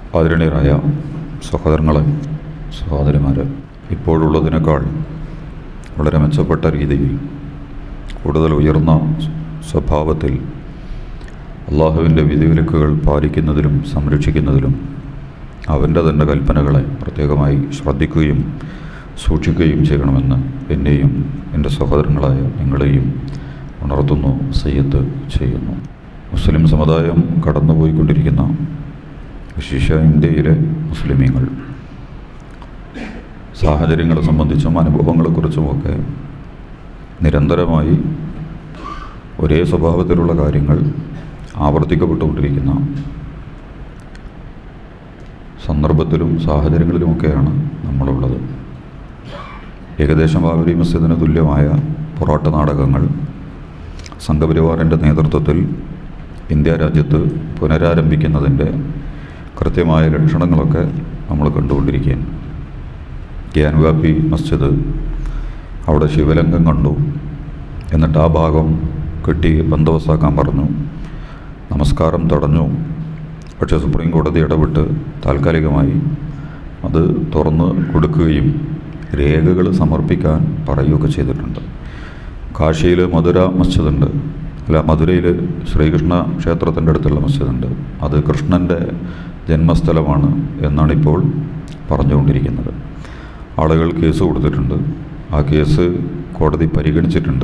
ആദരണീയരായ സഹോദരങ്ങളെ സഹോദരിമാർ ഇപ്പോഴുള്ളതിനേക്കാൾ വളരെ മെച്ചപ്പെട്ട രീതിയിൽ കൂടുതൽ ഉയർന്ന സ്വഭാവത്തിൽ അള്ളാഹുവിൻ്റെ വിധിവിലക്കുകൾ പാലിക്കുന്നതിലും സംരക്ഷിക്കുന്നതിലും അവൻ്റെ തന്നെ കൽപ്പനകളെ പ്രത്യേകമായി ശ്രദ്ധിക്കുകയും സൂക്ഷിക്കുകയും ചെയ്യണമെന്ന് എന്നെയും എൻ്റെ സഹോദരങ്ങളായ നിങ്ങളെയും ഉണർത്തുന്നു സയ്യത്ത് ചെയ്യുന്നു മുസ്ലിം സമുദായം കടന്നുപോയിക്കൊണ്ടിരിക്കുന്ന വിശേഷ ഇന്ത്യയിലെ മുസ്ലിമീങ്ങൾ സാഹചര്യങ്ങളെ സംബന്ധിച്ചും അനുഭവങ്ങളെക്കുറിച്ചുമൊക്കെ നിരന്തരമായി ഒരേ സ്വഭാവത്തിലുള്ള കാര്യങ്ങൾ ആവർത്തിക്കപ്പെട്ടുകൊണ്ടിരിക്കുന്ന സന്ദർഭത്തിലും സാഹചര്യങ്ങളിലുമൊക്കെയാണ് നമ്മളുള്ളത് ഏകദേശം ബാബരി മസ്ജിദിന് തുല്യമായ പൊറോട്ട നാടകങ്ങൾ സംഘപരിവാറിൻ്റെ നേതൃത്വത്തിൽ ഇന്ത്യ രാജ്യത്ത് പുനരാരംഭിക്കുന്നതിൻ്റെ കൃത്യമായ ലക്ഷണങ്ങളൊക്കെ നമ്മൾ കണ്ടുകൊണ്ടിരിക്കുകയാണ് ഗ്യാൻവാപ്പി മസ്ജിദ് അവിടെ ശിവലിംഗം കണ്ടു എന്നിട്ട് ആ ഭാഗം കെട്ടി ബന്ദോബസ്താക്കാൻ പറഞ്ഞു നമസ്കാരം തടഞ്ഞു പക്ഷേ സുപ്രീം കോടതി ഇടപെട്ട് താൽക്കാലികമായി അത് തുറന്ന് കൊടുക്കുകയും രേഖകൾ സമർപ്പിക്കാൻ പറയുകയൊക്കെ ചെയ്തിട്ടുണ്ട് കാശിയിൽ മധുര മസ്ജിദുണ്ട് അല്ല മധുരയിൽ ശ്രീകൃഷ്ണ ക്ഷേത്രത്തിൻ്റെ അടുത്തുള്ള മസ്ജിദുണ്ട് അത് കൃഷ്ണൻ്റെ ജന്മസ്ഥലമാണ് എന്നാണിപ്പോൾ പറഞ്ഞുകൊണ്ടിരിക്കുന്നത് ആളുകൾ കേസ് കൊടുത്തിട്ടുണ്ട് ആ കേസ് കോടതി പരിഗണിച്ചിട്ടുണ്ട്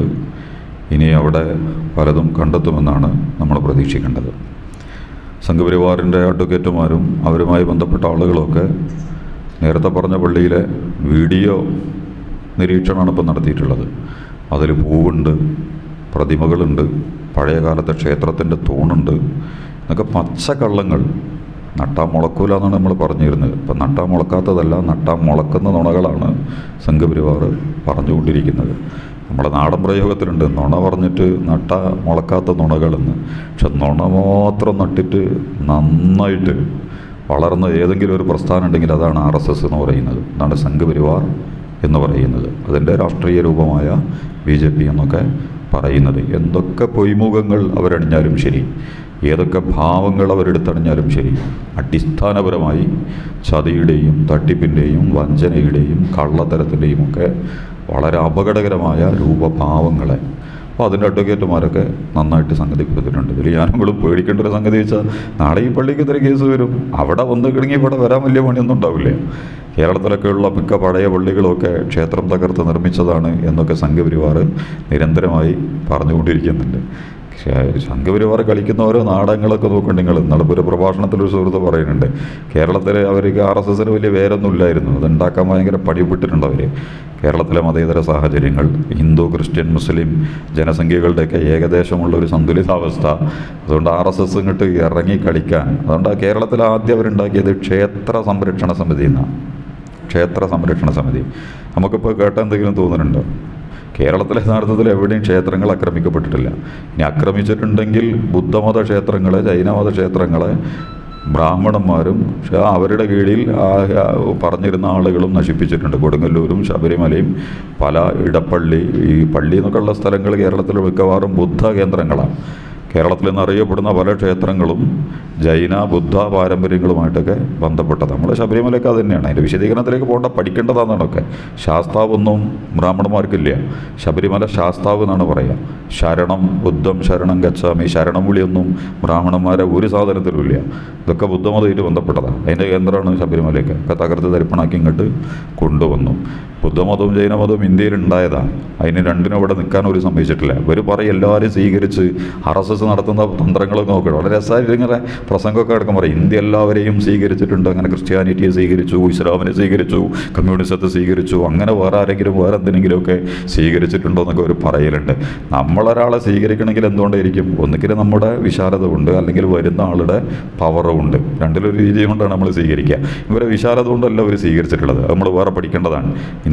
ഇനി അവിടെ പലതും കണ്ടെത്തുമെന്നാണ് നമ്മൾ പ്രതീക്ഷിക്കേണ്ടത് സംഘപരിവാറിൻ്റെ അഡ്വക്കേറ്റുമാരും അവരുമായി ബന്ധപ്പെട്ട ആളുകളൊക്കെ നേരത്തെ പറഞ്ഞ പള്ളിയിലെ വീഡിയോ നിരീക്ഷണമാണ് ഇപ്പം നടത്തിയിട്ടുള്ളത് അതിൽ പൂവുണ്ട് പ്രതിമകളുണ്ട് പഴയ കാലത്തെ ക്ഷേത്രത്തിൻ്റെ തൂണുണ്ട് എന്നൊക്കെ പച്ചക്കള്ളങ്ങൾ നട്ടാ മുളക്കൂല എന്നാണ് നമ്മൾ പറഞ്ഞിരുന്നത് ഇപ്പം നട്ടാ മുളക്കാത്തതല്ല നട്ടാ മുളക്കുന്ന നുണകളാണ് സംഘപരിവാർ പറഞ്ഞുകൊണ്ടിരിക്കുന്നത് നമ്മുടെ നാടൻ പ്രയോഗത്തിലുണ്ട് നുണ പറഞ്ഞിട്ട് നട്ട മുളക്കാത്ത നുണകളെന്ന് പക്ഷെ നുണ മാത്രം നട്ടിട്ട് നന്നായിട്ട് വളർന്ന ഏതെങ്കിലും ഒരു പ്രസ്ഥാനം ഉണ്ടെങ്കിൽ അതാണ് ആർ എസ് എസ് എന്ന് പറയുന്നത് അതാണ് സംഘപരിവാർ എന്ന് പറയുന്നത് അതിൻ്റെ രാഷ്ട്രീയ രൂപമായ ബി ജെ പി എന്നൊക്കെ പറയുന്നത് എന്തൊക്കെ പൊയ്മുഖങ്ങൾ അവരണിഞ്ഞാലും ശരി ഏതൊക്കെ ഭാവങ്ങൾ അവരെടുത്തണിഞ്ഞാലും ശരി അടിസ്ഥാനപരമായി ചതിയുടെയും തട്ടിപ്പിൻ്റെയും വഞ്ചനയുടെയും കള്ളത്തരത്തിൻ്റെയും ഒക്കെ വളരെ അപകടകരമായ രൂപഭാവങ്ങളെ അപ്പോൾ അതിൻ്റെ അഡ്വക്കേറ്റുമാരൊക്കെ നന്നായിട്ട് സംഗതിപ്പെടുത്തിയിട്ടുണ്ട് ഇതിൽ ഞാനും പേടിക്കേണ്ട ഒരു സംഗതി വെച്ചാൽ നാളെ ഈ പള്ളിക്ക് ഇത്ര കേസ് വരും അവിടെ വന്ന് കിടങ്ങി ഇവിടെ വരാൻ വലിയ പണിയൊന്നും ഉണ്ടാവില്ല കേരളത്തിലൊക്കെയുള്ള മിക്ക പഴയ പള്ളികളൊക്കെ ക്ഷേത്രം തകർത്ത് നിർമ്മിച്ചതാണ് എന്നൊക്കെ സംഘപരിവാർ നിരന്തരമായി പറഞ്ഞുകൊണ്ടിരിക്കുന്നുണ്ട് പക്ഷേ സംഘപരിവാർ കളിക്കുന്ന ഓരോ നാടകങ്ങളൊക്കെ നോക്കുന്നുണ്ട് നിങ്ങൾ ഇന്നാളെ ഒരു പ്രഭാഷണത്തിൽ ഒരു സുഹൃത്ത് പറയുന്നുണ്ട് കേരളത്തിൽ അവർക്ക് ആർ എസ് എസിന് വലിയ വേരൊന്നും ഇല്ലായിരുന്നു അതുണ്ടാക്കാൻ ഭയങ്കര പടിപ്പെട്ടിട്ടുണ്ട് അവർ കേരളത്തിലെ മതേതര സാഹചര്യങ്ങൾ ഹിന്ദു ക്രിസ്ത്യൻ മുസ്ലിം ജനസംഖ്യകളുടെയൊക്കെ ഏകദേശമുള്ള ഒരു സന്തുലിതാവസ്ഥ അതുകൊണ്ട് ആർ എസ് എസ് ഇങ്ങോട്ട് ഇറങ്ങി കളിക്കാൻ അതുകൊണ്ട് കേരളത്തിൽ ആദ്യം അവരുണ്ടാക്കിയത് ക്ഷേത്ര സംരക്ഷണ സമിതി എന്നാണ് ക്ഷേത്ര സംരക്ഷണ സമിതി നമുക്കിപ്പോൾ കേട്ട എന്തെങ്കിലും തോന്നുന്നുണ്ടോ കേരളത്തിലെ യഥാർത്ഥത്തിൽ എവിടെയും ക്ഷേത്രങ്ങൾ ആക്രമിക്കപ്പെട്ടിട്ടില്ല ഇനി ആക്രമിച്ചിട്ടുണ്ടെങ്കിൽ ബുദ്ധമത ക്ഷേത്രങ്ങളെ ജൈനമത ക്ഷേത്രങ്ങളെ ബ്രാഹ്മണന്മാരും പക്ഷേ അവരുടെ കീഴിൽ ആ ആ പറഞ്ഞിരുന്ന ആളുകളും നശിപ്പിച്ചിട്ടുണ്ട് കൊടുങ്ങല്ലൂരും ശബരിമലയും പല ഇടപ്പള്ളി ഈ പള്ളി എന്നൊക്കെയുള്ള സ്ഥലങ്ങൾ കേരളത്തിൽ മിക്കവാറും ബുദ്ധ കേന്ദ്രങ്ങളാണ് കേരളത്തിൽ നിന്ന് അറിയപ്പെടുന്ന പല ക്ഷേത്രങ്ങളും ജൈന ബുദ്ധ പാരമ്പര്യങ്ങളുമായിട്ടൊക്കെ ബന്ധപ്പെട്ടത് നമ്മൾ ശബരിമലയൊക്കെ അത് തന്നെയാണ് അതിൻ്റെ വിശദീകരണത്തിലേക്ക് പോകേണ്ട പഠിക്കേണ്ടതാണെന്നൊക്കെ ശാസ്താവൊന്നും ബ്രാഹ്മണന്മാർക്കില്ല ശബരിമല ശാസ്താവ് എന്നാണ് പറയുക ശരണം ബുദ്ധം ശരണം ഗച്ഛാമി ശരണം വിളിയൊന്നും ബ്രാഹ്മണന്മാരെ ഒരു സാധനത്തിലും ഇല്ല ഇതൊക്കെ ബുദ്ധമതമായിട്ട് ബന്ധപ്പെട്ടതാണ് അതിൻ്റെ കേന്ദ്രമാണ് ശബരിമലയൊക്കെ ഒക്കെ തകർത്ത് തരിപ്പണാക്കി ഇങ്ങോട്ട് കൊണ്ടുവന്നു ബുദ്ധമതവും ജൈനമതവും ഇന്ത്യയിൽ ഉണ്ടായതാണ് അതിന് രണ്ടിനും ഇവിടെ നിൽക്കാൻ ഒരു സമ്മതിച്ചിട്ടില്ല ഇവർ പറയും എല്ലാവരും സ്വീകരിച്ച് ആർ എസ് എസ് നടത്തുന്ന തന്ത്രങ്ങളൊക്കെ നോക്കണം വളരെ രസമായിട്ട് ഇങ്ങനെ പ്രസംഗമൊക്കെ അടക്കം പറയും ഇന്ത്യ എല്ലാവരെയും സ്വീകരിച്ചിട്ടുണ്ട് അങ്ങനെ ക്രിസ്ത്യാനിറ്റിയെ സ്വീകരിച്ചു ഇസ്ലാമിനെ സ്വീകരിച്ചു കമ്മ്യൂണിസത്തെ സ്വീകരിച്ചു അങ്ങനെ വേറെ ആരെങ്കിലും വേറെ എന്തിനെങ്കിലുമൊക്കെ സ്വീകരിച്ചിട്ടുണ്ടോ എന്നൊക്കെ ഒരു പറയലുണ്ട് നമ്മളൊരാളെ സ്വീകരിക്കണമെങ്കിൽ എന്തുകൊണ്ടായിരിക്കും ഒന്നുകിൽ നമ്മുടെ വിശാലത കൊണ്ട് അല്ലെങ്കിൽ വരുന്ന ആളുടെ പവറും ഉണ്ട് രണ്ടിലൊരു രീതി കൊണ്ടാണ് നമ്മൾ സ്വീകരിക്കുക ഇവരെ വിശാലത കൊണ്ടല്ല അവർ സ്വീകരിച്ചിട്ടുള്ളത് അത് നമ്മൾ വേറെ പഠിക്കേണ്ടതാണ്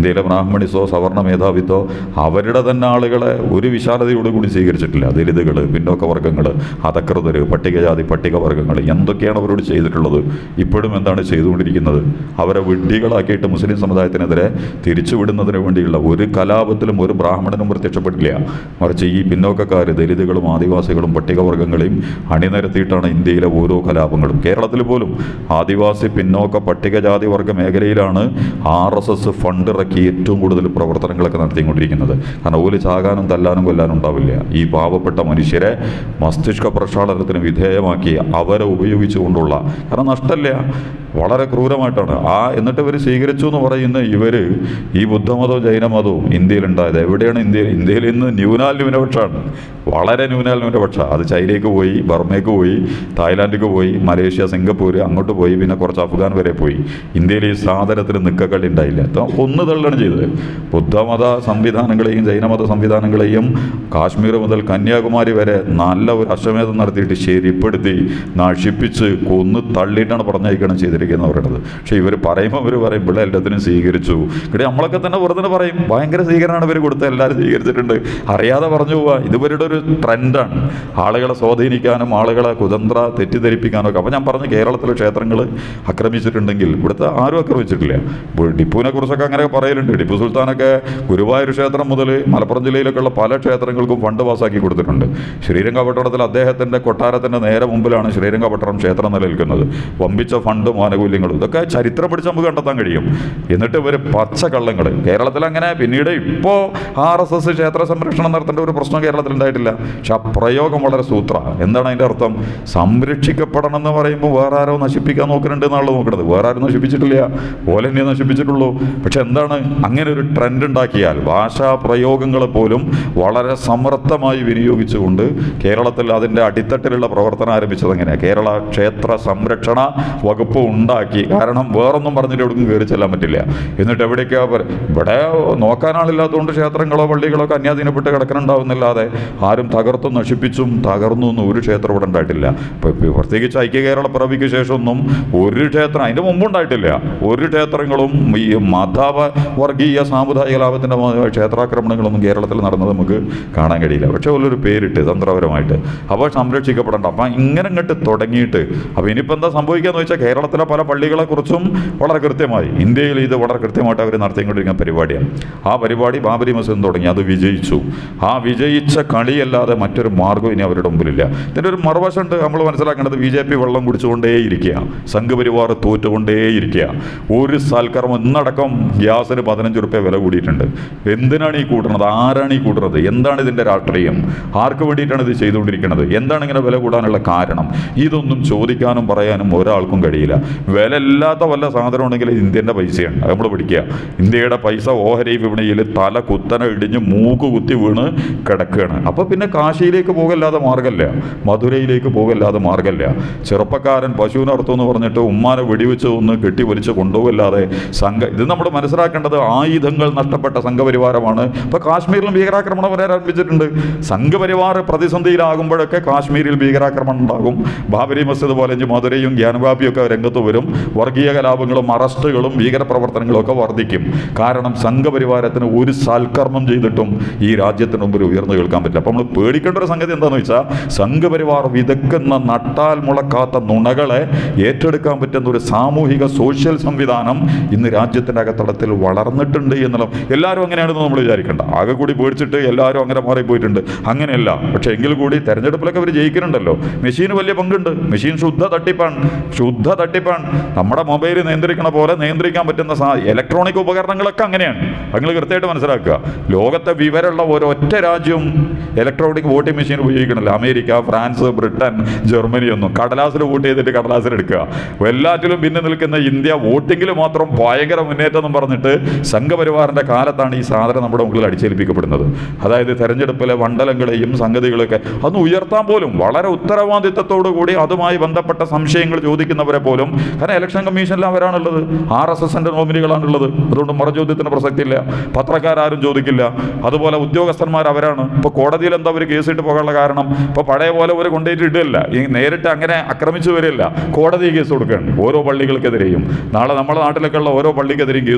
ഇന്ത്യയിലെ ബ്രാഹ്മണിസോ സവർണ മേധാവിത്വോ അവരുടെ തന്നെ ആളുകളെ ഒരു വിശാലതയോടുകൂടി സ്വീകരിച്ചിട്ടില്ല ദലിതുകൾ പിന്നോക്ക വർഗ്ഗങ്ങൾ അധകൃതർ പട്ടികജാതി പട്ടികവർഗ്ഗങ്ങൾ എന്തൊക്കെയാണ് അവരോട് ചെയ്തിട്ടുള്ളത് ഇപ്പോഴും എന്താണ് ചെയ്തുകൊണ്ടിരിക്കുന്നത് അവരെ വിഡ്ഢികളാക്കിയിട്ട് മുസ്ലിം സമുദായത്തിനെതിരെ തിരിച്ചുവിടുന്നതിന് വേണ്ടിയുള്ള ഒരു കലാപത്തിലും ഒരു ബ്രാഹ്മണനും പ്രത്യക്ഷപ്പെട്ടില്ല മറിച്ച് ഈ പിന്നോക്കക്കാർ ദലിതുകളും ആദിവാസികളും പട്ടികവർഗ്ഗങ്ങളെയും അണിനിരത്തിയിട്ടാണ് ഇന്ത്യയിലെ ഓരോ കലാപങ്ങളും കേരളത്തിൽ പോലും ആദിവാസി പിന്നോക്ക പട്ടികജാതി വർഗ്ഗ മേഖലയിലാണ് ആർ എസ് എസ് ഫണ്ട് ഇറക്കി ഏറ്റവും കൂടുതൽ പ്രവർത്തനങ്ങളൊക്കെ നടത്തിക്കൊണ്ടിരിക്കുന്നത് കാരണം ഓല് ചാകാനും തല്ലാനും കൊല്ലാനും ഉണ്ടാവില്ല ഈ പാവപ്പെട്ട മനുഷ്യരെ മസ്തിഷ്ക പ്രക്ഷാളനത്തിന് വിധേയമാക്കി അവരെ ഉപയോഗിച്ചുകൊണ്ടുള്ള കാരണം നഷ്ടമില്ല വളരെ ക്രൂരമായിട്ടാണ് ആ എന്നിട്ട് ഇവർ സ്വീകരിച്ചു എന്ന് പറയുന്ന ഇവർ ഈ ബുദ്ധമതവും ജൈനമതവും ഇന്ത്യയിലുണ്ടായത് എവിടെയാണ് ഇന്ത്യയിൽ ഇന്ത്യയിൽ ഇന്ന് ന്യൂനാൽ ന്യൂനപക്ഷമാണ് വളരെ ന്യൂനാൽ ന്യൂനപക്ഷ അത് ചൈനയ്ക്ക് പോയി ബർമയ്ക്ക് പോയി തായ്ലാൻഡിലേക്ക് പോയി മലേഷ്യ സിംഗപ്പൂർ അങ്ങോട്ട് പോയി പിന്നെ കുറച്ച് അഫ്ഗാൻ വരെ പോയി ഇന്ത്യയിൽ ഈ സാധനത്തിന് നിക്കക്കളി ഉണ്ടായില്ല ഇപ്പൊ ഒന്ന് തള്ളുകയാണ് ചെയ്തത് ബുദ്ധമത സംവിധാനങ്ങളെയും ജൈനമത സംവിധാനങ്ങളെയും കാശ്മീർ മുതൽ കന്യാകുമാരി വരെ നല്ല ഒരു അശ്വമേധം നടത്തിയിട്ട് ശരിപ്പെടുത്തി നശിപ്പിച്ച് കൊന്ന് തള്ളിയിട്ടാണ് പറഞ്ഞയക്കണം ചെയ്തിരിക്കുന്നത് പറയുന്നത് പക്ഷേ ഇവർ പറയുമ്പോൾ അവർ പറയും ഇവിടെ എല്ലാത്തിനും സ്വീകരിച്ചു ഇവിടെ നമ്മളൊക്കെ തന്നെ വെറുതെ പറയും ഭയങ്കര സ്വീകരണമാണ് ഇവർ കൊടുത്തത് എല്ലാവരും സ്വീകരിച്ചിട്ടുണ്ട് അറിയാതെ പറഞ്ഞു പോവുക ഇതുവരുടെ ഒരു ട്രെൻഡാണ് ആളുകളെ സ്വാധീനിക്കാനും ആളുകളെ കുതന്ത്ര തെറ്റിദ്ധരിപ്പിക്കാനും ഒക്കെ അപ്പോൾ ഞാൻ പറഞ്ഞു കേരളത്തിലെ ക്ഷേത്രങ്ങൾ ആക്രമിച്ചിട്ടുണ്ടെങ്കിൽ ഇവിടുത്തെ ആരും ആക്രമിച്ചിട്ടില്ല ഇപ്പോൾ ടിപ്പുവിനെ കുറിച്ചൊക്കെ അങ്ങനെ പറയലുണ്ട് ടിപ്പു സുൽത്താനൊക്കെ ഗുരുവായൂർ ക്ഷേത്രം മുതൽ മലപ്പുറം ജില്ലയിലൊക്കെയുള്ള പല ക്ഷേത്രങ്ങൾക്കും ഫണ്ട് പാസ്സാക്കി കൊടുത്തിട്ടുണ്ട് ശ്രീരംഗപട്ടണത്തിൽ അദ്ദേഹത്തിൻ്റെ കൊട്ടാരത്തിൻ്റെ നേരെ മുമ്പിലാണ് ശ്രീരംഗപട്ടണം ക്ഷേത്രം നിലനിൽക്കുന്നത് വമ്പിച്ച ഫണ്ടും ആനുകൂല്യങ്ങളും ഇതൊക്കെ ചരിത്രം പിടിച്ച് നമുക്ക് കണ്ടെത്താൻ കഴിയും എന്നിട്ട് ഇവർ പച്ച കള്ളങ്ങൾ കേരളത്തിൽ അങ്ങനെ പിന്നീട് ഇപ്പോൾ ആർ എസ് എസ് ക്ഷേത്ര സംരക്ഷണം നടത്തേണ്ട ഒരു പ്രശ്നം കേരളത്തിൽ ഉണ്ടായിട്ടില്ല പക്ഷെ ആ പ്രയോഗം വളരെ സൂത്ര എന്താണ് അതിൻ്റെ അർത്ഥം സംരക്ഷിക്കപ്പെടണം എന്ന് പറയുമ്പോൾ വേറെ ആരോ നശിപ്പിക്കാൻ നോക്കുന്നുണ്ട് എന്നാണല്ലോ നോക്കുന്നത് വേറെ ആരും നശിപ്പിച്ചിട്ടില്ല പോലെ തന്നെ നശിപ്പിച്ചിട്ടുള്ളൂ പക്ഷെ എന്താണ് അങ്ങനെ ഒരു ട്രെൻഡ് ഉണ്ടാക്കിയാൽ ഭാഷാ പ്രയോഗങ്ങളെ പോലും വളരെ സമർത്ഥമായി വിനിയോഗിച്ചുകൊണ്ട് കേരളത്തിൽ അതിൻ്റെ അടിത്തട്ടിലുള്ള പ്രവർത്തനം ആരംഭിച്ചത് എങ്ങനെയാണ് കേരള ക്ഷേത്ര സംരക്ഷണ വകുപ്പ് ഉണ്ടാക്കി കാരണം വേറൊന്നും പറഞ്ഞിട്ട് എവിടെയും കയറി ചെല്ലാൻ പറ്റില്ല എന്നിട്ട് എവിടേക്കാ പറ- ഇവിടെ നോക്കാനാളില്ലാത്തതുകൊണ്ട് ക്ഷേത്രങ്ങളോ പള്ളികളോ ഒക്കെ അന്യാധീനപ്പെട്ട് കിടക്കണുണ്ടാവുന്നില്ലാതെ ആരും തകർത്തും നശിപ്പിച്ചും തകർന്നു ഒന്നും ഒരു ക്ഷേത്രം ഇവിടെ ഉണ്ടായിട്ടില്ല ഇപ്പൊ ഇപ്പൊ പ്രത്യേകിച്ച് ഐക്യ കേരള പിറവിക്ക് ശേഷമൊന്നും ഒരു ക്ഷേത്രം അതിൻ്റെ മുമ്പുണ്ടായിട്ടില്ല ഒരു ക്ഷേത്രങ്ങളും ഈ മത വർഗീയ സാമുദായിക ലാഭത്തിൻ്റെ ക്ഷേത്രാക്രമണങ്ങളൊന്നും കേരളത്തിൽ നടന്നത് നമുക്ക് കാണാൻ കഴിയില്ല പക്ഷേ ഒരു പേരിട്ട് തന്ത്രപരമായിട്ട് അപ്പോൾ സംരക്ഷിക്കപ്പെടേണ്ട അപ്പം ഇങ്ങനെ ഇങ്ങോട്ട് തുടങ്ങിയിട്ട് അപ്പോൾ ഇനിയിപ്പോൾ എന്താ സംഭവിക്കാന്ന് വെച്ചാൽ കേരളത്തിലെ പല പള്ളികളെക്കുറിച്ചും വളരെ കൃത്യമായി ഇന്ത്യയിൽ ഇത് വളരെ കൃത്യമായിട്ട് അവർ നടത്തിക്കൊണ്ടിരിക്കുന്ന പരിപാടിയാണ് ആ പരിപാടി ബാബരി മസ്ജിദ് തുടങ്ങി അത് വിജയിച്ചു ആ വിജയിച്ച കളിയല്ലാതെ മറ്റൊരു മാർഗ്ഗം ഇനി അവരുടെ മുമ്പിലില്ല ഇതിൻ്റെ ഒരു മറുവശമുണ്ട് നമ്മൾ മനസ്സിലാക്കേണ്ടത് ബി ജെ പി വെള്ളം കുടിച്ചുകൊണ്ടേയിരിക്കുക സംഘപരിവാർ തോറ്റുകൊണ്ടേയിരിക്കുക ഒരു സൽക്കർമ്മം ഇന്നടക്കം ഗ്യാസിന് പതിനഞ്ച് റുപ്യ വില കൂടിയിട്ടുണ്ട് എന്തിനാണ് ഈ കൂട്ടുന്നത് ആരാണ് ഈ കൂട്ടുന്നത് എന്താണ് ഇതിൻ്റെ രാഷ്ട്രീയം ആർക്ക് വേണ്ടിയിട്ടാണ് ഇത് ചെയ്തുകൊണ്ടിരിക്കുന്നത് എന്താണ് ഇങ്ങനെ വില കൂടാനുള്ള കാരണം ഇതൊന്നും ചോദിക്കാനും പറയാനും ഒരാൾക്കും കഴിയില്ല വില ഇല്ലാത്ത വല്ല സാധനം ഉണ്ടെങ്കിൽ ഇത് ഇന്ത്യൻ്റെ പൈസയാണ് അത് നമ്മൾ പിടിക്കുക ഇന്ത്യയുടെ പൈസ ഓഹരി വിപണിയിൽ തല കുത്തനെ ഇടിഞ്ഞ് മൂക്ക് കുത്തി വീണ് കിടക്കുകയാണ് അപ്പോൾ പിന്നെ കാശിയിലേക്ക് പോകല്ലാതെ മാർഗമില്ല മധുരയിലേക്ക് പോകല്ലാതെ മാർഗമില്ല ചെറുപ്പക്കാരൻ പശുവിനെ അറുത്തെന്ന് പറഞ്ഞിട്ട് ഉമ്മാനെ വെടിവെച്ച് ഒന്ന് കെട്ടി വലിച്ച് കൊണ്ടുപോകല്ലാതെ സംഘ ഇത് നമ്മൾ മനസ്സിലാക്കേണ്ടത് ആയുധങ്ങൾ നഷ്ടപ്പെട്ട സംഘപരിവാരമാണ് ഇപ്പോൾ കാശ്മീരിലും ഭീകരാക്രമണം വരെ ആരംഭിച്ചിട്ടുണ്ട് സംഘപരിവാർ പ്രതിസന്ധിയിലാകുമ്പോഴൊക്കെ കാശ്മീരിൽ ഭീകരാക്രമണം ഉണ്ടാകും ബാബരി മസ്ജിദ് പോലെ ഇനി മധുരയും ഗ്യാൻവാപ്പിയൊക്കെ രംഗത്ത് വരും വർഗീയ കലാപങ്ങളും അറസ്റ്റുകളും ഭീകരപ്രവർത്തനങ്ങളും ഒക്കെ വർദ്ധിക്കും കാരണം സംഘപരിവാരത്തിന് ഒരു സൽക്കർമ്മം ചെയ്തിട്ടും ഈ രാജ്യത്തിന് മുമ്പിൽ ഉയർന്നു കേൾക്കാൻ പറ്റില്ല അപ്പം നമ്മൾ പേടിക്കേണ്ട ഒരു സംഗതി എന്താണെന്ന് വെച്ചാൽ സംഘപരിവാർ വിതക്കുന്ന നട്ടാൽ മുളക്കാത്ത നുണകളെ ഏറ്റെടുക്കാൻ പറ്റുന്ന ഒരു സാമൂഹിക സോഷ്യൽ സംവിധാനം ഇന്ന് രാജ്യത്തിൻ്റെ അകത്തളത്തിൽ വളർന്നിട്ടുണ്ട് എന്നുള്ള എല്ലാവരും അങ്ങനെയാണെന്ന് നമ്മൾ വിചാരിക്കേണ്ട ആകെ കൂടി പേടിച്ചിട്ട് എല്ലാവരും അങ്ങനെ മാറിപ്പോയിട്ടുണ്ട് അങ്ങനെയല്ല പക്ഷേ എങ്കിൽ കൂടി തെരഞ്ഞെടുപ്പിലൊക്കെ അവർ ജയിക്കുന്നുണ്ടല്ലോ മെഷീന് വലിയ പങ്കുണ്ട് മെഷീൻ ശുദ്ധ തട്ടിപ്പാണ് ശുദ്ധ തട്ടിപ്പാണ് നമ്മുടെ മൊബൈൽ നിയന്ത്രിക്കണ പോലെ നിയന്ത്രിക്കാൻ പറ്റുന്ന സാ ഇലക്ട്രോണിക് ഉപകരണങ്ങളൊക്കെ അങ്ങനെയാണ് നിങ്ങൾ കൃത്യമായിട്ട് മനസ്സിലാക്കുക ലോകത്തെ വിവരമുള്ള ഒരൊറ്റ രാജ്യവും ഇലക്ട്രോണിക് വോട്ടിംഗ് മെഷീൻ ഉപയോഗിക്കണില്ല അമേരിക്ക ഫ്രാൻസ് ബ്രിട്ടൻ ജർമ്മനി ഒന്നും കടലാസിൽ വോട്ട് ചെയ്തിട്ട് കടലാസിൽ എടുക്കുക എല്ലാറ്റിലും പിന്നെ നിൽക്കുന്ന ഇന്ത്യ വോട്ടിങ്ങിൽ മാത്രം ഭയങ്കര മുന്നേറ്റം എന്ന് പറഞ്ഞിട്ട് സംഘപരിവാറിന്റെ കാലത്താണ് ഈ സാധനം നമ്മുടെ മുകളിൽ അടിച്ചേൽപ്പിക്കപ്പെടുന്നത് അതായത് തെരഞ്ഞെടുപ്പിലെ മണ്ഡലങ്ങളെയും സംഗതികളൊക്കെ അന്ന് ഉയർത്താൻ പോലും വളരെ ഉത്തരവാദിത്തത്തോടു കൂടി അതുമായി ബന്ധപ്പെട്ട സംശയങ്ങൾ ചോദിക്കുന്നവരെ പോലും കാരണം ഇലക്ഷൻ കമ്മീഷനിൽ അവരാണുള്ളത് ആർ എസ് എസിന്റെ നോമിനികളാണുള്ളത് അതുകൊണ്ട് മറുചോദ്യത്തിന് പ്രസക്തിയില്ല പത്രക്കാരും ചോദിക്കില്ല അതുപോലെ ഉദ്യോഗസ്ഥന്മാർ അവരാണ് ഇപ്പൊ കോടതിയിൽ എന്താ അവർ കേസിട്ട് പോകാനുള്ള കാരണം ഇപ്പൊ പഴയ പോലെ ഒരു കൊണ്ടുപോയിട്ട് ഇടില്ല ഈ നേരിട്ട് അങ്ങനെ ആക്രമിച്ചു വരില്ല കോടതി കേസ് കൊടുക്കുകയാണ് ഓരോ പള്ളികൾക്കെതിരെയും നാളെ നമ്മുടെ നാട്ടിലൊക്കെ ഉള്ള ഓരോ പള്ളിക്കെതിരെയും കേസ് കൊടുക്കും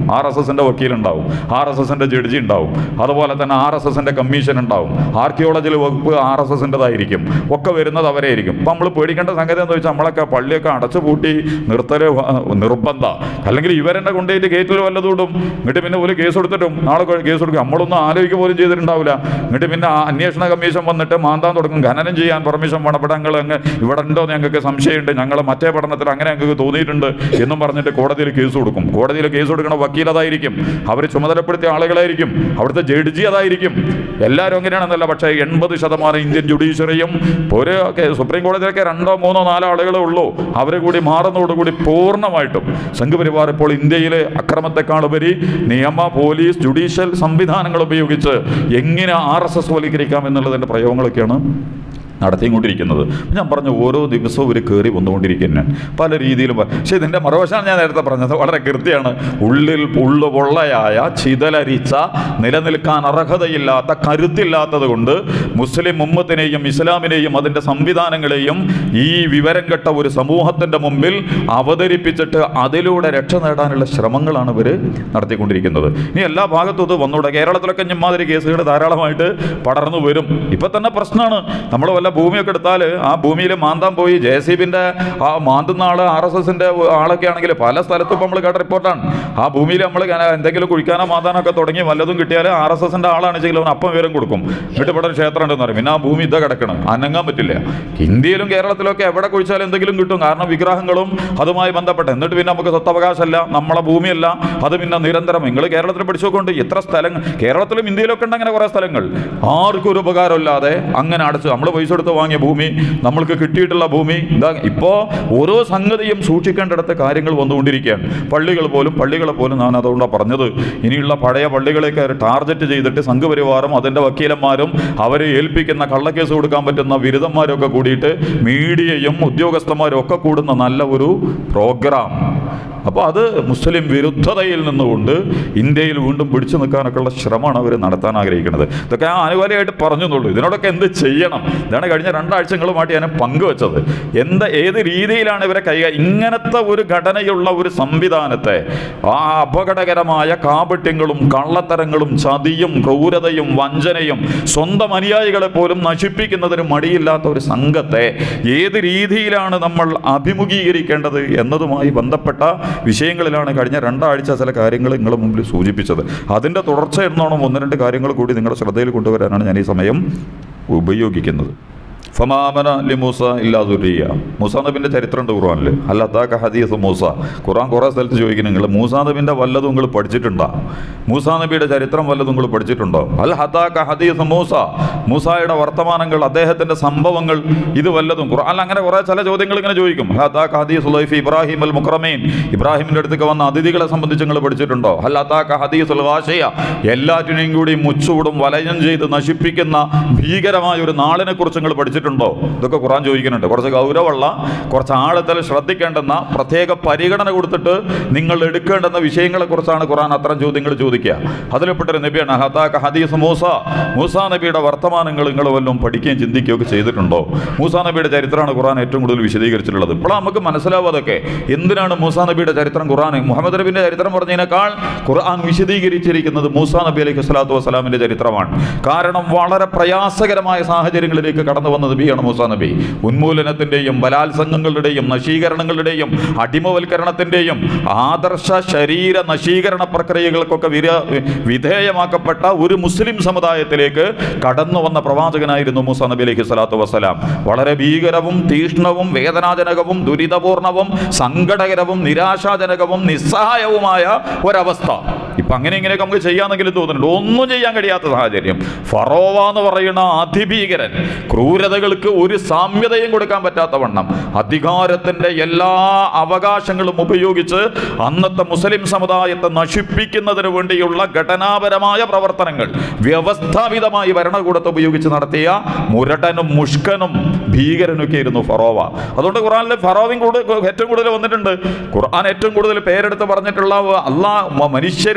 ആർ എസ് എസിൻ്റെ വക്കീലുണ്ടാവും ആർ എസ് എസിൻ്റെ ജഡ്ജി ഉണ്ടാവും അതുപോലെ തന്നെ ആർ എസ് എസിൻ്റെ കമ്മീഷൻ ഉണ്ടാവും ആർക്കിയോളജിയിൽ വകുപ്പ് ആർ എസ് എസിൻ്റെതായിരിക്കും ഒക്കെ വരുന്നത് അവരായിരിക്കും അപ്പം നമ്മൾ പേടിക്കേണ്ട സംഗതി എന്താ വെച്ചാൽ നമ്മളൊക്കെ പള്ളിയൊക്കെ അടച്ചു പൂട്ടി നിർത്തല് വ- നിർബന്ധ അല്ലെങ്കിൽ ഇവരെന്നെ കൊണ്ടുപോയിട്ട് ഗേറ്റിൽ വല്ലതൂടും എന്നിട്ട് പിന്നെ ഒരു കേസ് കൊടുത്തിട്ടും നാളെ കൊ- കേസ് കൊടുക്കും നമ്മളൊന്നും ആലോചിക്കുക പോലും ചെയ്തിട്ടുണ്ടാവില്ല എന്നിട്ട് പിന്നെ ആ അന്വേഷണ കമ്മീഷൻ വന്നിട്ട് മാന്താൻ തുടങ്ങും ഖനനം ചെയ്യാൻ പെർമിഷൻ വേണം ഇവിടെ ഞങ്ങൾ അങ്ങ് ഇവിടെ ഉണ്ടോ എന്ന് ഞങ്ങൾക്ക് സംശയമുണ്ട് ഞങ്ങൾ മറ്റേ പഠനത്തിൽ അങ്ങനെ ഞങ്ങൾക്ക് തോന്നിയിട്ടുണ്ട് എന്നും പറഞ്ഞിട്ട് കോടതിയിൽ കേസ് കൊടുക്കും കോടതിയിൽ കേസ് കൊടുക്കണ വക്കീൽ അതായിരിക്കും അവർ ചുമതലപ്പെടുത്തിയ ആളുകളായിരിക്കും അവിടുത്തെ ജഡ്ജി അതായിരിക്കും എല്ലാവരും അങ്ങനെയാണെന്നല്ല പക്ഷേ എൺപത് ശതമാനം ഇന്ത്യൻ ജുഡീഷ്യറിയും ഒരു ഒക്കെ സുപ്രീം കോടതിയിലൊക്കെ രണ്ടോ മൂന്നോ നാലോ ആളുകളേ ഉള്ളൂ അവരെ കൂടി മാറുന്നതോടുകൂടി പൂർണ്ണമായിട്ടും സംഘപരിവാർ ഇപ്പോൾ ഇന്ത്യയിലെ അക്രമത്തെക്കാളുപരി നിയമ പോലീസ് ജുഡീഷ്യൽ സംവിധാനങ്ങൾ ഉപയോഗിച്ച് എങ്ങനെ ആർ എസ് എസ് വൽക്കരിക്കാം എന്നുള്ളതിൻ്റെ പ്രയോഗങ്ങളൊക്കെയാണ് നടത്തിക്കൊണ്ടിരിക്കുന്നത് ഞാൻ പറഞ്ഞു ഓരോ ദിവസവും ഒരു കയറി വന്നുകൊണ്ടിരിക്കുന്നതാണ് പല രീതിയിലും പ- പക്ഷേ ഇതിൻ്റെ മറുവശമാണ് ഞാൻ നേരത്തെ പറഞ്ഞത് വളരെ കൃത്യമാണ് ഉള്ളിൽ ഉള്ളു പൊള്ളയായ ചിതലരിച്ച നിലനിൽക്കാൻ അർഹതയില്ലാത്ത കരുത്തില്ലാത്തത് കൊണ്ട് മുസ്ലിം ഉമ്മത്തിനെയും ഇസ്ലാമിനെയും അതിൻ്റെ സംവിധാനങ്ങളെയും ഈ വിവരം കെട്ട ഒരു സമൂഹത്തിൻ്റെ മുമ്പിൽ അവതരിപ്പിച്ചിട്ട് അതിലൂടെ രക്ഷ നേടാനുള്ള ശ്രമങ്ങളാണ് ഇവർ നടത്തിക്കൊണ്ടിരിക്കുന്നത് ഇനി എല്ലാ ഭാഗത്തും ഇത് വന്നൂടെ കേരളത്തിലൊക്കെ ഇമാതിരി കേസുകൾ ധാരാളമായിട്ട് പടർന്നു വരും ഇപ്പം തന്നെ പ്രശ്നമാണ് നമ്മൾ വല്ല ഭൂമിയൊക്കെ എടുത്താൽ ആ ഭൂമിയിൽ മാന്താൻ പോയി ജെ സി ബിൻ്റെ ആ മാന്തുന്ന ആൾ ആർ എസ് എസിൻ്റെ ആളൊക്കെ ആണെങ്കിൽ പല സ്ഥലത്തും ഇപ്പം നമ്മൾ കേട്ട റിപ്പോർട്ടാണ് ആ ഭൂമിയിൽ നമ്മൾ ഇങ്ങനെ എന്തെങ്കിലും കുഴിക്കാനോ മാന്താനൊക്കെ തുടങ്ങി വല്ലതും കിട്ടിയാൽ ആർ എസ് എസിൻ്റെ ആളാണ് ചെയ്യൽ അവൻ അപ്പം വിവരം കൊടുക്കും എന്നിട്ട് ഇവിടെ ഒരു ക്ഷേത്രം ഉണ്ടെന്ന് പറയും പിന്നെ ആ ഭൂമി ഇതാ കിടക്കണം അനങ്ങാൻ പറ്റില്ല ഇന്ത്യയിലും കേരളത്തിലൊക്കെ എവിടെ കുഴിച്ചാലും എന്തെങ്കിലും കിട്ടും കാരണം വിഗ്രഹങ്ങളും അതുമായി ബന്ധപ്പെട്ട് എന്നിട്ട് പിന്നെ നമുക്ക് സ്വത്തവകാശമല്ല നമ്മളെ ഭൂമിയല്ല അത് പിന്നെ നിരന്തരം നിങ്ങൾ കേരളത്തിൽ പഠിച്ചുകൊണ്ട് എത്ര സ്ഥലങ്ങൾ കേരളത്തിലും ഇന്ത്യയിലൊക്കെ ഉണ്ട് അങ്ങനെ കുറേ സ്ഥലങ്ങൾ ആർക്കും ഒരു ഉപകാരമില്ലാതെ അങ്ങനെ അടച്ചു നമ്മൾ പൈസ കൊടുത്ത് വാങ്ങിയ ഭൂമി നമ്മൾക്ക് കിട്ടിയിട്ടുള്ള ഭൂമി ഇതാ ഇപ്പോൾ ഓരോ സംഗതിയും സൂക്ഷിക്കേണ്ടിടത്ത് കാര്യങ്ങൾ വന്നുകൊണ്ടിരിക്കുകയാണ് പള്ളികൾ പോലും പള്ളികളെ പോലും ഞാൻ അതുകൊണ്ടാണ് പറഞ്ഞത് ഇനിയുള്ള പഴയ പള്ളികളെയൊക്കെ ടാർഗറ്റ് ചെയ്തിട്ട് സംഘപരിവാറും അതിൻ്റെ വക്കീലന്മാരും അവരെ ഏൽപ്പിക്കുന്ന കള്ളക്കേസ് കൊടുക്കാൻ പറ്റുന്ന ബിരുദന്മാരും ഒക്കെ കൂടിയിട്ട് മീഡിയയും ഉദ്യോഗസ്ഥന്മാരും ഒക്കെ കൂടുന്ന നല്ല ഒരു പ്രോഗ്രാം അപ്പോൾ അത് മുസ്ലിം വിരുദ്ധതയിൽ നിന്നുകൊണ്ട് ഇന്ത്യയിൽ വീണ്ടും പിടിച്ചു നിൽക്കാനൊക്കെയുള്ള ശ്രമമാണ് അവർ നടത്താൻ ആഗ്രഹിക്കുന്നത് ഇതൊക്കെ ഞാൻ ആനുകാലികമായിട്ട് പറഞ്ഞു എന്നുള്ളൂ ഇതിനോടൊക്കെ എന്ത് ചെയ്യണം ഇതാണ് കഴിഞ്ഞ രണ്ടാഴ്ചകളുമായിട്ട് ഞാൻ പങ്കുവച്ചത് എന്ത് ഏത് രീതിയിലാണ് ഇവരെ കൈകാ ഇങ്ങനത്തെ ഒരു ഘടനയുള്ള ഒരു സംവിധാനത്തെ ആ അപകടകരമായ കാപട്യങ്ങളും കള്ളത്തരങ്ങളും ചതിയും ക്രൂരതയും വഞ്ചനയും സ്വന്തം അനുയായികളെ പോലും നശിപ്പിക്കുന്നതിന് മടിയില്ലാത്ത ഒരു സംഘത്തെ ഏത് രീതിയിലാണ് നമ്മൾ അഭിമുഖീകരിക്കേണ്ടത് എന്നതുമായി ബന്ധപ്പെട്ട വിഷയങ്ങളിലാണ് കഴിഞ്ഞ രണ്ടാഴ്ച ചില കാര്യങ്ങൾ നിങ്ങളുടെ മുമ്പിൽ സൂചിപ്പിച്ചത് അതിൻ്റെ തുടർച്ച എന്നോണം ഒന്ന് രണ്ട് കാര്യങ്ങൾ കൂടി നിങ്ങളുടെ ശ്രദ്ധയിൽ കൊണ്ടുവരാനാണ് ഞാൻ ഈ സമയം ഉപയോഗിക്കുന്നത് ഫമാമന ലി മൂസ ഇല്ലാതുരിയ മൂസാ നബിൻ്റെ ചരിത്രമുണ്ട് ഖുർആനിൽ അല്ലാത്ത ഹദീസ് മൂസ ഖുർആൻ കുറേ സ്ഥലത്ത് ചോദിക്കും നിങ്ങൾ മൂസാ നബിൻ്റെ വല്ലതും നിങ്ങൾ പഠിച്ചിട്ടുണ്ടോ മൂസാ നബിയുടെ ചരിത്രം വല്ലതും നിങ്ങൾ പഠിച്ചിട്ടുണ്ടോ അൽ ഹദാക്ക ഹദീസ് മൂസ മൂസായുടെ വർത്തമാനങ്ങൾ അദ്ദേഹത്തിൻ്റെ സംഭവങ്ങൾ ഇത് വല്ലതും ഖുർആൻ അങ്ങനെ കുറേ ചില ചോദ്യങ്ങൾ ഇങ്ങനെ ചോദിക്കും ഹദാക്ക ഹദീസ് ലൈഫ് ഇബ്രാഹിം അൽ മുക്രമീൻ ഇബ്രാഹിമിൻ്റെ അടുത്തേക്ക് വന്ന അതിഥികളെ സംബന്ധിച്ച് നിങ്ങൾ പഠിച്ചിട്ടുണ്ടോ അല്ലാത്താക്ക ഹദീസ് അൽ വാശയ എല്ലാറ്റിനെയും കൂടി മുച്ചൂടും വലയം ചെയ്ത് നശിപ്പിക്കുന്ന ഭീകരമായ ഒരു നാളിനെ കുറിച്ച് നിങ്ങൾ പഠിച്ചിട്ടുണ്ടോ ഇതൊക്കെ ഖുറാൻ ചോദിക്കുന്നുണ്ട് കുറച്ച് ഗൗരവമുള്ള കുറച്ച് ആഴത്തിൽ ശ്രദ്ധിക്കേണ്ടുന്ന പ്രത്യേക പരിഗണന കൊടുത്തിട്ട് നിങ്ങൾ എടുക്കേണ്ടുന്ന വിഷയങ്ങളെ കുറിച്ചാണ് ഖുറാൻ അത്തരം ചോദ്യങ്ങൾ ചോദിക്കുക അതിൽപ്പെട്ടൊരു നബിയാണ് ഹത്താക്ക ഹദീസ് മൂസ മൂസ നബിയുടെ വർത്തമാനങ്ങൾ നിങ്ങൾ വല്ലതും പഠിക്കുകയും ചിന്തിക്കുകയും ഒക്കെ ചെയ്തിട്ടുണ്ടോ മൂസ നബിയുടെ ചരിത്രമാണ് ഖുറാൻ ഏറ്റവും കൂടുതൽ വിശദീകരിച്ചിട്ടുള്ളത് ഇപ്പോൾ നമുക്ക് മനസ്സിലാവും അതൊക്കെ എന്തിനാണ് മൂസ നബിയുടെ ചരിത്രം ഖുറാൻ മുഹമ്മദ് നബിന്റെ ചരിത്രം പറഞ്ഞതിനേക്കാൾ ഖുർആൻ വിശദീകരിച്ചിരിക്കുന്നത് മൂസ നബി അലൈഹി സ്വലാത്തു വസ്സലാമിന്റെ ചരിത്രമാണ് കാരണം വളരെ പ്രയാസകരമായ സാഹചര്യങ്ങളിലേക്ക് കടന്നു വന്ന നബിയാണ് മൂസ നബി ഉന്മൂലനത്തിന്റെയും ബലാത്സംഗങ്ങളുടെയും നശീകരണങ്ങളുടെയും അടിമവൽക്കരണത്തിന്റെയും ആദർശ ശരീര നശീകരണ പ്രക്രിയകൾക്കൊക്കെ വിര വിധേയമാക്കപ്പെട്ട ഒരു മുസ്ലിം സമുദായത്തിലേക്ക് കടന്നു വന്ന പ്രവാചകനായിരുന്നു മൂസ നബി അലൈഹി സ്വലാത്തു വസ്സലാം വളരെ ഭീകരവും തീഷ്ണവും വേദനാജനകവും ദുരിതപൂർണവും സങ്കടകരവും നിരാശാജനകവും നിസ്സഹായവുമായ ഒരവസ്ഥ ഇപ്പൊ അങ്ങനെ ഇങ്ങനെയൊക്കെ നമുക്ക് ചെയ്യാന്നെങ്കിലും തോന്നുന്നുണ്ട് ഒന്നും ചെയ്യാൻ കഴിയാത്ത സാഹചര്യം ഫറോവ എന്ന് പറയുന്ന അതിഭീകരൻ ക്രൂരതകൾക്ക് ഒരു സാമ്യതയും കൊടുക്കാൻ പറ്റാത്ത വണ്ണം അധികാരത്തിന്റെ എല്ലാ അവകാശങ്ങളും ഉപയോഗിച്ച് അന്നത്തെ മുസ്ലിം സമുദായത്തെ നശിപ്പിക്കുന്നതിന് വേണ്ടിയുള്ള ഘടനാപരമായ പ്രവർത്തനങ്ങൾ വ്യവസ്ഥാപിതമായി ഭരണകൂടത്തെ ഉപയോഗിച്ച് നടത്തിയ മുരടനും മുഷ്കനും ഭീകരനൊക്കെ ആയിരുന്നു ഫറോവ അതുകൊണ്ട് ഖുറാനിൽ ഫറോവിൻ കൂടുതൽ ഏറ്റവും കൂടുതൽ വന്നിട്ടുണ്ട് ഖുർആൻ ഏറ്റവും കൂടുതൽ പേരെടുത്ത് പറഞ്ഞിട്ടുള്ള അള്ളാ മ- മനുഷ്യരുടെ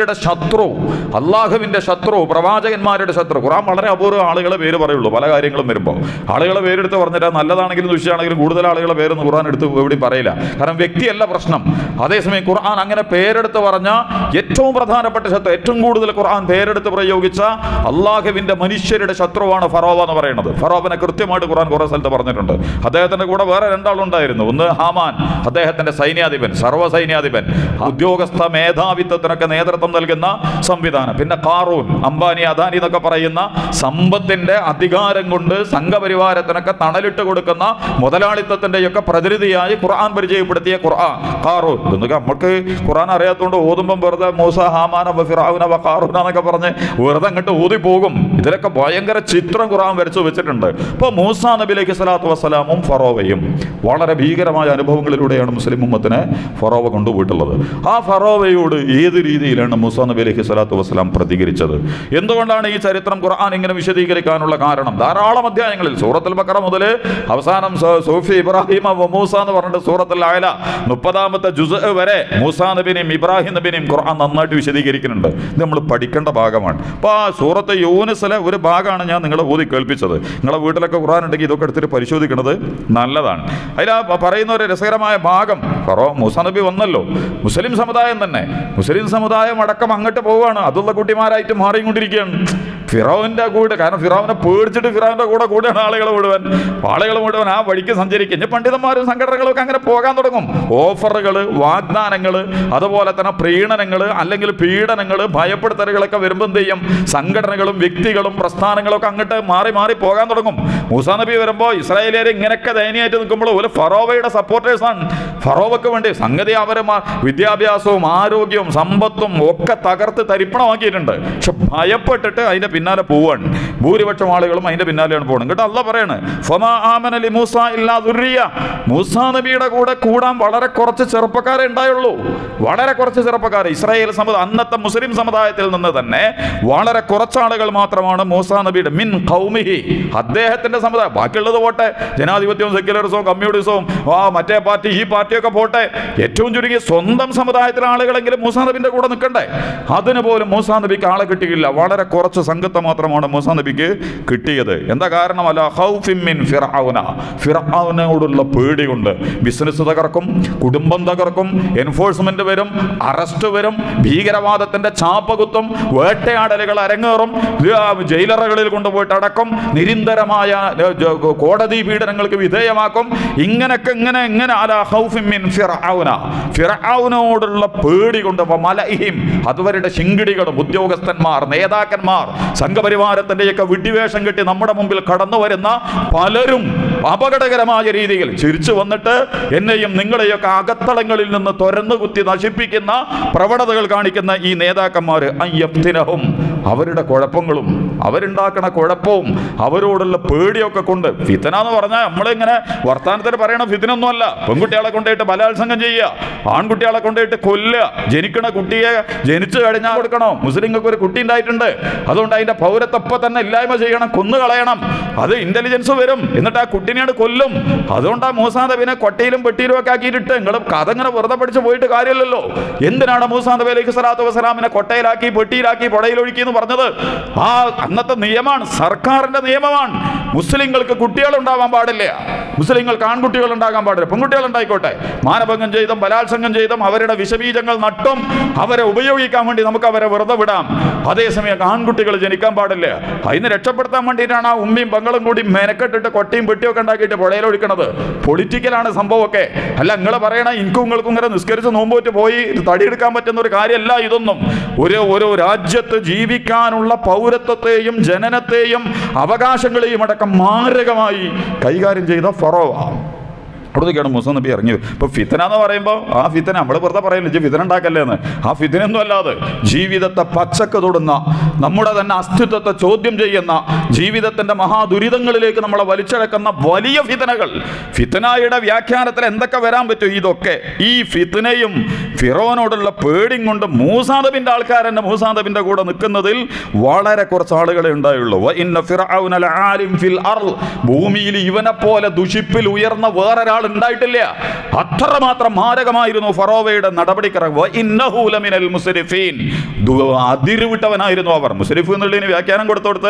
മനുഷ്യരുടെ ശത്രു അള്ളാഹുവിൻ്റെ ശത്രു പ്രവാചകന്മാരുടെ ശത്രു ഖുറാൻ വളരെ അപൂർവ ആളുകളെ പേര് പറയുള്ളൂ പല കാര്യങ്ങളും വരുമ്പോൾ ആളുകളെ പേരെടുത്ത് പറഞ്ഞിട്ട് നല്ലതാണെങ്കിലും ദുഷ്യാണെങ്കിലും കൂടുതൽ ആളുകളെ പേരൊന്നും ഖുറാൻ എടുത്ത് എവിടെയും പറയില്ല കാരണം വ്യക്തിയല്ല പ്രശ്നം അതേസമയം ഖുർആൻ അങ്ങനെ പേരെടുത്ത് പറഞ്ഞ ഏറ്റവും പ്രധാനപ്പെട്ട ശത്രു ഏറ്റവും കൂടുതൽ ഖുർആൻ പേരെടുത്ത് പ്രയോഗിച്ച അള്ളാഹുവിൻ്റെ മനുഷ്യരുടെ ശത്രുവാണ് ഫറോവ എന്ന് പറയുന്നത് ഫറോവനെ കൃത്യമായിട്ട് ഖുർആൻ കുറേ സ്ഥലത്ത് പറഞ്ഞിട്ടുണ്ട് അദ്ദേഹത്തിന്റെ കൂടെ വേറെ രണ്ടാളുണ്ടായിരുന്നു ഒന്ന് ഹാമാൻ അദ്ദേഹത്തിന്റെ സൈന്യാധിപൻ സർവ്വ സൈന്യാധിപൻ ഉദ്യോഗസ്ഥ മേധാവിത്വത്തിനൊക്കെ നേതൃത്വം നൽകുന്ന സംവിധാനം പിന്നെ കാറൂൻ അംബാനി അദാനി എന്നൊക്കെ പറയുന്ന സമ്പത്തിന്റെ അധികാരം കൊണ്ട് സംഘപരിവാരത്തിനൊക്കെ തണലിട്ട് കൊടുക്കുന്ന മുതലാളിത്തത്തിന്റെയൊക്കെ പ്രതിനിധിയായി ഖുർആൻ പരിചയപ്പെടുത്തിയ ഖുർആൻ കാറൂൻ ഇതൊക്കെ നമുക്ക് ഖുർആൻ അറിയാത്തതുകൊണ്ട് ഓതുമ്പം വെറുതെ മൂസ ഹാമാന വ ഫിറഔന വ ഖാറൂന എന്നൊക്കെ പറഞ്ഞ് വെറുതെ അങ്ങോട്ട് ഊതി പോകും ഇതിലൊക്കെ ഭയങ്കര ചിത്രം ഖുർആൻ വരച്ചു വെച്ചിട്ടുണ്ട് അപ്പോൾ മൂസ നബി അലൈഹി സ്വലാത്തു വസ്സലാമും ഫറോവയും വളരെ ഭീകരമായ അനുഭവങ്ങളിലൂടെയാണ് മുസ്ലിം ഉമ്മത്തിനെ ഫറോവ കൊണ്ടുപോയിട്ടുള്ളത് ആ ഫറോവയോട് ഏത് രീതിയിലാണ് മൂസ നബി അലൈഹി സ്വലാത്തു വസ്സലാം പ്രതികരിച്ചത് എന്തുകൊണ്ടാണ് ഈ ചരിത്രം ഖുർആൻ ഇങ്ങനെ വിശദീകരിക്കാനുള്ള കാരണം ധാരാളം അധ്യായങ്ങളിൽ സൂറത്തുൽ ബക്കറ മുതൽ അവസാനം സ- സൂഫി ഇബ്രാഹിം വ മൂസ എന്ന് പറഞ്ഞിട്ട് സൂറത്തുൽ ആയല മുപ്പതാമത്തെ ജുസ് വരെ മൂസാ നബിനെയും ഇബ്രാഹിം നബിനെയും ഖുർആൻ നന്നായിട്ട് വിശദീകരിക്കുന്നുണ്ട് ഇത് നമ്മൾ പഠിക്കേണ്ട ഭാഗമാണ് അപ്പോൾ ആ സൂറത്ത് യൂനിസിലെ ഒരു ഭാഗമാണ് ഞാൻ നിങ്ങളെ ഊതി കേൾപ്പിച്ചത് നിങ്ങളെ വീട്ടിലൊക്കെ ഖുർആൻ ഉണ്ടെങ്കിൽ ഇതൊക്കെ എടുത്തിട്ട് പരിശോധിക്കുന്നത് നല്ലതാണ് അതിൽ ആ പറയുന്ന ഒരു രസകരമായ ഭാഗം ഫറോ മൂസാ നബി വന്നല്ലോ മുസ്ലിം സമുദായം തന്നെ മുസ്ലിം സമുദായം അടക്കം അങ്ങോട്ട് പോവുകയാണ് അതുള്ള കുട്ടിമാരായിട്ട് മാറിക്കൊണ്ടിരിക്കുകയാണ് ഫിറോവിന്റെ കൂടെ കാരണം ഫിറോവിനെ പേടിച്ചിട്ട് ഫിറോവിന്റെ കൂടെ കൂടെയാണ് ആളുകൾ മുഴുവൻ ആളുകൾ മുഴുവൻ ആ വഴിക്ക് സഞ്ചരിക്കും ഇനി പണ്ഡിതന്മാരും സംഘടനകളൊക്കെ അങ്ങനെ പോകാൻ തുടങ്ങും ഓഫറുകൾ വാഗ്ദാനങ്ങൾ അതുപോലെ തന്നെ പ്രീണനങ്ങൾ അല്ലെങ്കിൽ പീഡനങ്ങൾ ഭയപ്പെടുത്തലുകളൊക്കെ വരുമ്പോൾ എന്ത് ചെയ്യും സംഘടനകളും വ്യക്തികളും പ്രസ്ഥാനങ്ങളും ഒക്കെ അങ്ങോട്ട് മാറി മാറി പോകാൻ തുടങ്ങും മൂസാ നബി വരുമ്പോൾ ഇസ്രായേലിയർ ഇങ്ങനെയൊക്കെ ദയനീയമായിട്ട് നിൽക്കുമ്പോൾ ഒരു ഫറോവയുടെ സപ്പോർട്ടേഴ്സാണ് ഫറോവയ്ക്ക് വേണ്ടി സംഗതി അവരെ മാ- വിദ്യാഭ്യാസവും ആരോഗ്യവും സമ്പത്തും ഒക്കെ തകർത്ത് തരിപ്പണമാക്കിയിട്ടുണ്ട് പക്ഷെ ഭയപ്പെട്ടിട്ട് അതിന്റെ പിന്നാലെ പോവാണ് ഭൂരിപക്ഷം ആളുകളും അതിന്റെ പിന്നാലെയാണ് പോകുന്നത് കേട്ടോ അല്ല പറയാണ് ഫമാ ആമനലി മൂസ ഇല്ലാ ദുർരിയ മൂസാ നബിയുടെ കൂടെ കൂടാൻ വളരെ കുറച്ച് ചെറുപ്പക്കാരെ ഉണ്ടായുള്ളൂ വളരെ കുറച്ച് ചെറുപ്പക്കാർ ഇസ്രായേൽ സമുദായം അന്നത്തെ മുസ്ലിം സമുദായത്തിൽ നിന്ന് തന്നെ വളരെ കുറച്ച് ആളുകൾ മാത്രമാണ് മൂസാ നബിയുടെ മിൻ ഖൗമിഹി അദ്ദേഹത്തിന്റെ സമുദായം ബാക്കിയുള്ളത് പോട്ടെ ജനാധിപത്യവും സെക്യുലറിസവും കമ്മ്യൂണിസവും ആ മറ്റേ പാർട്ടി ഈ പാർട്ടിയൊക്കെ പോട്ടെ ഏറ്റവും ചുരുങ്ങി സ്വന്തം സമുദായത്തിലെ ആളുകളെങ്കിലും മൂസാ നബിന്റെ കൂടെ നിൽക്കണ്ടേ അതിന് പോലും മൂസാ നബിക്ക് ആളെ കിട്ടിയില്ല വളരെ കുറച്ച് സംഘത്തെ മാത്രമാണ് മൂസാ നബിക്ക് കിട്ടിയത് എന്താ കാരണം അല്ല ഖൗഫിൻ മിൻ ഫിർഔന ഫിർഔനോടുള്ള പേടി കൊണ്ട് ബിസിനസ് തകർക്കും കുടുംബം തകർക്കും എൻഫോഴ്സ്മെന്റ് വരും അറസ്റ്റ് വരും ഭീകരവാദത്തിന്റെ ചാപ്പകുത്തും വേട്ടയാടലുകൾ അരങ്ങേറും ആ, ജയിലറകളിൽ കൊണ്ടുപോയിട്ട് അടക്കം നിരന്തരമായ ഏ, ജ- കോടതി പീഡനങ്ങൾക്ക് വിധേയമാക്കും ഇങ്ങനൊക്കെ ഇങ്ങനെ ഇങ്ങനെ അലാ ഖൗഫിൻ മിൻ ഫിർഔന ഫിർഔനോടുള്ള പേടി കൊണ്ട് മലഹിം അതുവരുടെ ശിങ്കിടികളും ഉദ്യോഗസ്ഥന്മാർ നേതാക്കന്മാർ സംഘപരിവാരത്തിന്റെയൊക്കെ വിഡ്ഢിവേഷം കെട്ടി നമ്മുടെ മുമ്പിൽ കടന്നു വരുന്ന പലരും അപകടകരമായ രീതിയിൽ ചിരിച്ചു വന്നിട്ട് എന്നെയും നിങ്ങളെയൊക്കെ അകത്തളങ്ങളിൽ നിന്ന് തുരന്നു കുത്തി നശിപ്പിക്കുന്ന പ്രവണതകൾ കാണിക്കുന്ന ഈ നേതാക്കന്മാർ അയ്യപ്തിനഹും അവരുടെ കുഴപ്പങ്ങളും അവരുണ്ടാക്കണ കുഴപ്പവും അവരോടുള്ള പേടിയൊക്കെ കൊണ്ട് ഫിത്തന എന്ന് പറഞ്ഞാൽ നമ്മളിങ്ങനെ വർത്തമാനത്തിൽ പറയണ ഫിത്തനൊന്നുമല്ല പെൺകുട്ടികളെ കൊണ്ടുപോയിട്ട് ബലാത്സംഗം ചെയ്യുക ആൺകുട്ടികളെ കൊണ്ടുപോയിട്ട് കൊല്ലുക ജനിക്കണ കുട്ടിയെ ജനിച്ചു കഴിഞ്ഞാൽ കൊടുക്കണോ മുസ്ലിങ്ങൾക്ക് ഒരു കുട്ടി ഉണ്ടായിട്ടുണ്ട് അതുകൊണ്ട് അതിന്റെ പൗരത്വപ്പം തന്നെ ഇല്ലായ്മ ചെയ്യണം കൊന്നു കളയണം അത് ഇന്റലിജൻസ് വരും എന്നിട്ട് ആ കുട്ടീനെയാണ് കൊല്ലും അതുകൊണ്ട് ആ മൂസാദബിനെ കൊട്ടയിലും പെട്ടിയിലും ഒക്കെ ആക്കിയിട്ടിട്ട് നിങ്ങൾ കഥ ഇങ്ങനെ വെറുതെ പഠിച്ച് പോയിട്ട് കാര്യമില്ലല്ലോ എന്തിനാണ് മൂസാദബി അലൈഹി സ്വലാത്തു വസ്സലാമിനെ കൊട്ടയിലാക്കി പെട്ടിയിലാക്കി പുഴയിലൊഴുക്കി എന്ന് പറഞ്ഞത് ആ അന്നത്തെ നിയമമാണ് സർക്കാരിന്റെ നിയമമാണ് മുസ്ലിങ്ങൾക്ക് കുട്ടികൾ ഉണ്ടാവാൻ പാടില്ല മുസ്ലിങ്ങൾക്ക് ആൺകുട്ടികൾ ഉണ്ടാകാൻ പാടില്ല പെൺകുട്ടികൾ ഉണ്ടായിക്കോട്ടെ മാനഭംഗം ചെയ്തും ബലാത്സംഗം ചെയ്തും അവരുടെ വിഷബീജങ്ങൾ നട്ടും അവരെ ഉപയോഗിക്കാൻ വേണ്ടി നമുക്ക് അവരെ വെറുതെ വിടാം അതേസമയം ആൺകുട്ടികൾ ജനിക്കാൻ പാടില്ല അതിന് രക്ഷപ്പെടുത്താൻ വേണ്ടിയിട്ടാണ് ആ ഉമ്മയും പങ്ങളും കൂടി മെനക്കെട്ടിട്ട് കൊട്ടിയും പെട്ടിയും ഒക്കെ ഉണ്ടാക്കിയിട്ട് പുഴയിലൊഴിക്കണത് പൊളിറ്റിക്കലാണ് സംഭവമൊക്കെ അല്ല നിങ്ങൾ പറയണ എനിക്കും നിങ്ങൾക്കും ഇങ്ങനെ നിസ്കരിച്ച് നോമ്പോറ്റ് പോയി തടിയെടുക്കാൻ പറ്റുന്ന ഒരു കാര്യമല്ല ഇതൊന്നും ഒരു ഒരു രാജ്യത്ത് ജീവിക്കാനുള്ള പൗരത്വത്തെയും ജനനത്തെയും അവകാശങ്ങളെയും അടക്കം മാരകമായി കൈകാര്യം ചെയ്ത ഫറോവ അവിടത്തേക്കാണ് മൂസ നബി ഇറങ്ങി ഇപ്പൊ ഫിത്തന എന്ന് പറയുമ്പോൾ ആ ഫിത്തന നമ്മൾ വെറുതെ പറയില്ല ഇജ്ജ് ഫിത്തന ഉണ്ടാക്കല്ലേ എന്ന് ആ ഫിത്തനൊന്നും അല്ലാതെ ജീവിതത്തെ പച്ചക്ക് തൊടുന്ന നമ്മുടെ തന്നെ അസ്തിത്വത്തെ ചോദ്യം ചെയ്യുന്ന ജീവിതത്തിന്റെ മഹാദുരിതങ്ങളിലേക്ക് നമ്മളെ വലിച്ചടക്കുന്ന വലിയ ഫിത്തനകൾ ഫിത്തനായുടെ വ്യാഖ്യാനത്തിൽ എന്തൊക്കെ വരാൻ പറ്റും ഇതൊക്കെ ഈ ഫിത്തനയും ഫിറോനോടുള്ള പേടിയും കൊണ്ട് മൂസാദബിന്റെ ആൾക്കാർ തന്നെ മൂസാദബിന്റെ കൂടെ നിൽക്കുന്നതിൽ വളരെ കുറച്ച് ആളുകളെ ഉണ്ടായുള്ളൂ വ ഇന്ന ഫിർഔന ലആലിം ഫിൽ അർള് ഭൂമിയിൽ ഇവനെ പോലെ ദുഷിപ്പിൽ ഉയർന്ന വേറൊരാൾ ഉണ്ടായിട്ടില്ല അത്രമാത്രം മാരകമായിരുന്നു ഫറോവയുടെ നടപടിക്രമം ഇന്നഹു ലമിനൽ മുസ്രിഫീൻ ദു- അതിരുവിട്ടവനായിരുന്നു അവർ മുസ്രിഫ് എന്നുള്ളതിന് വ്യാഖ്യാനം കൊടുത്തു കൊടുത്ത്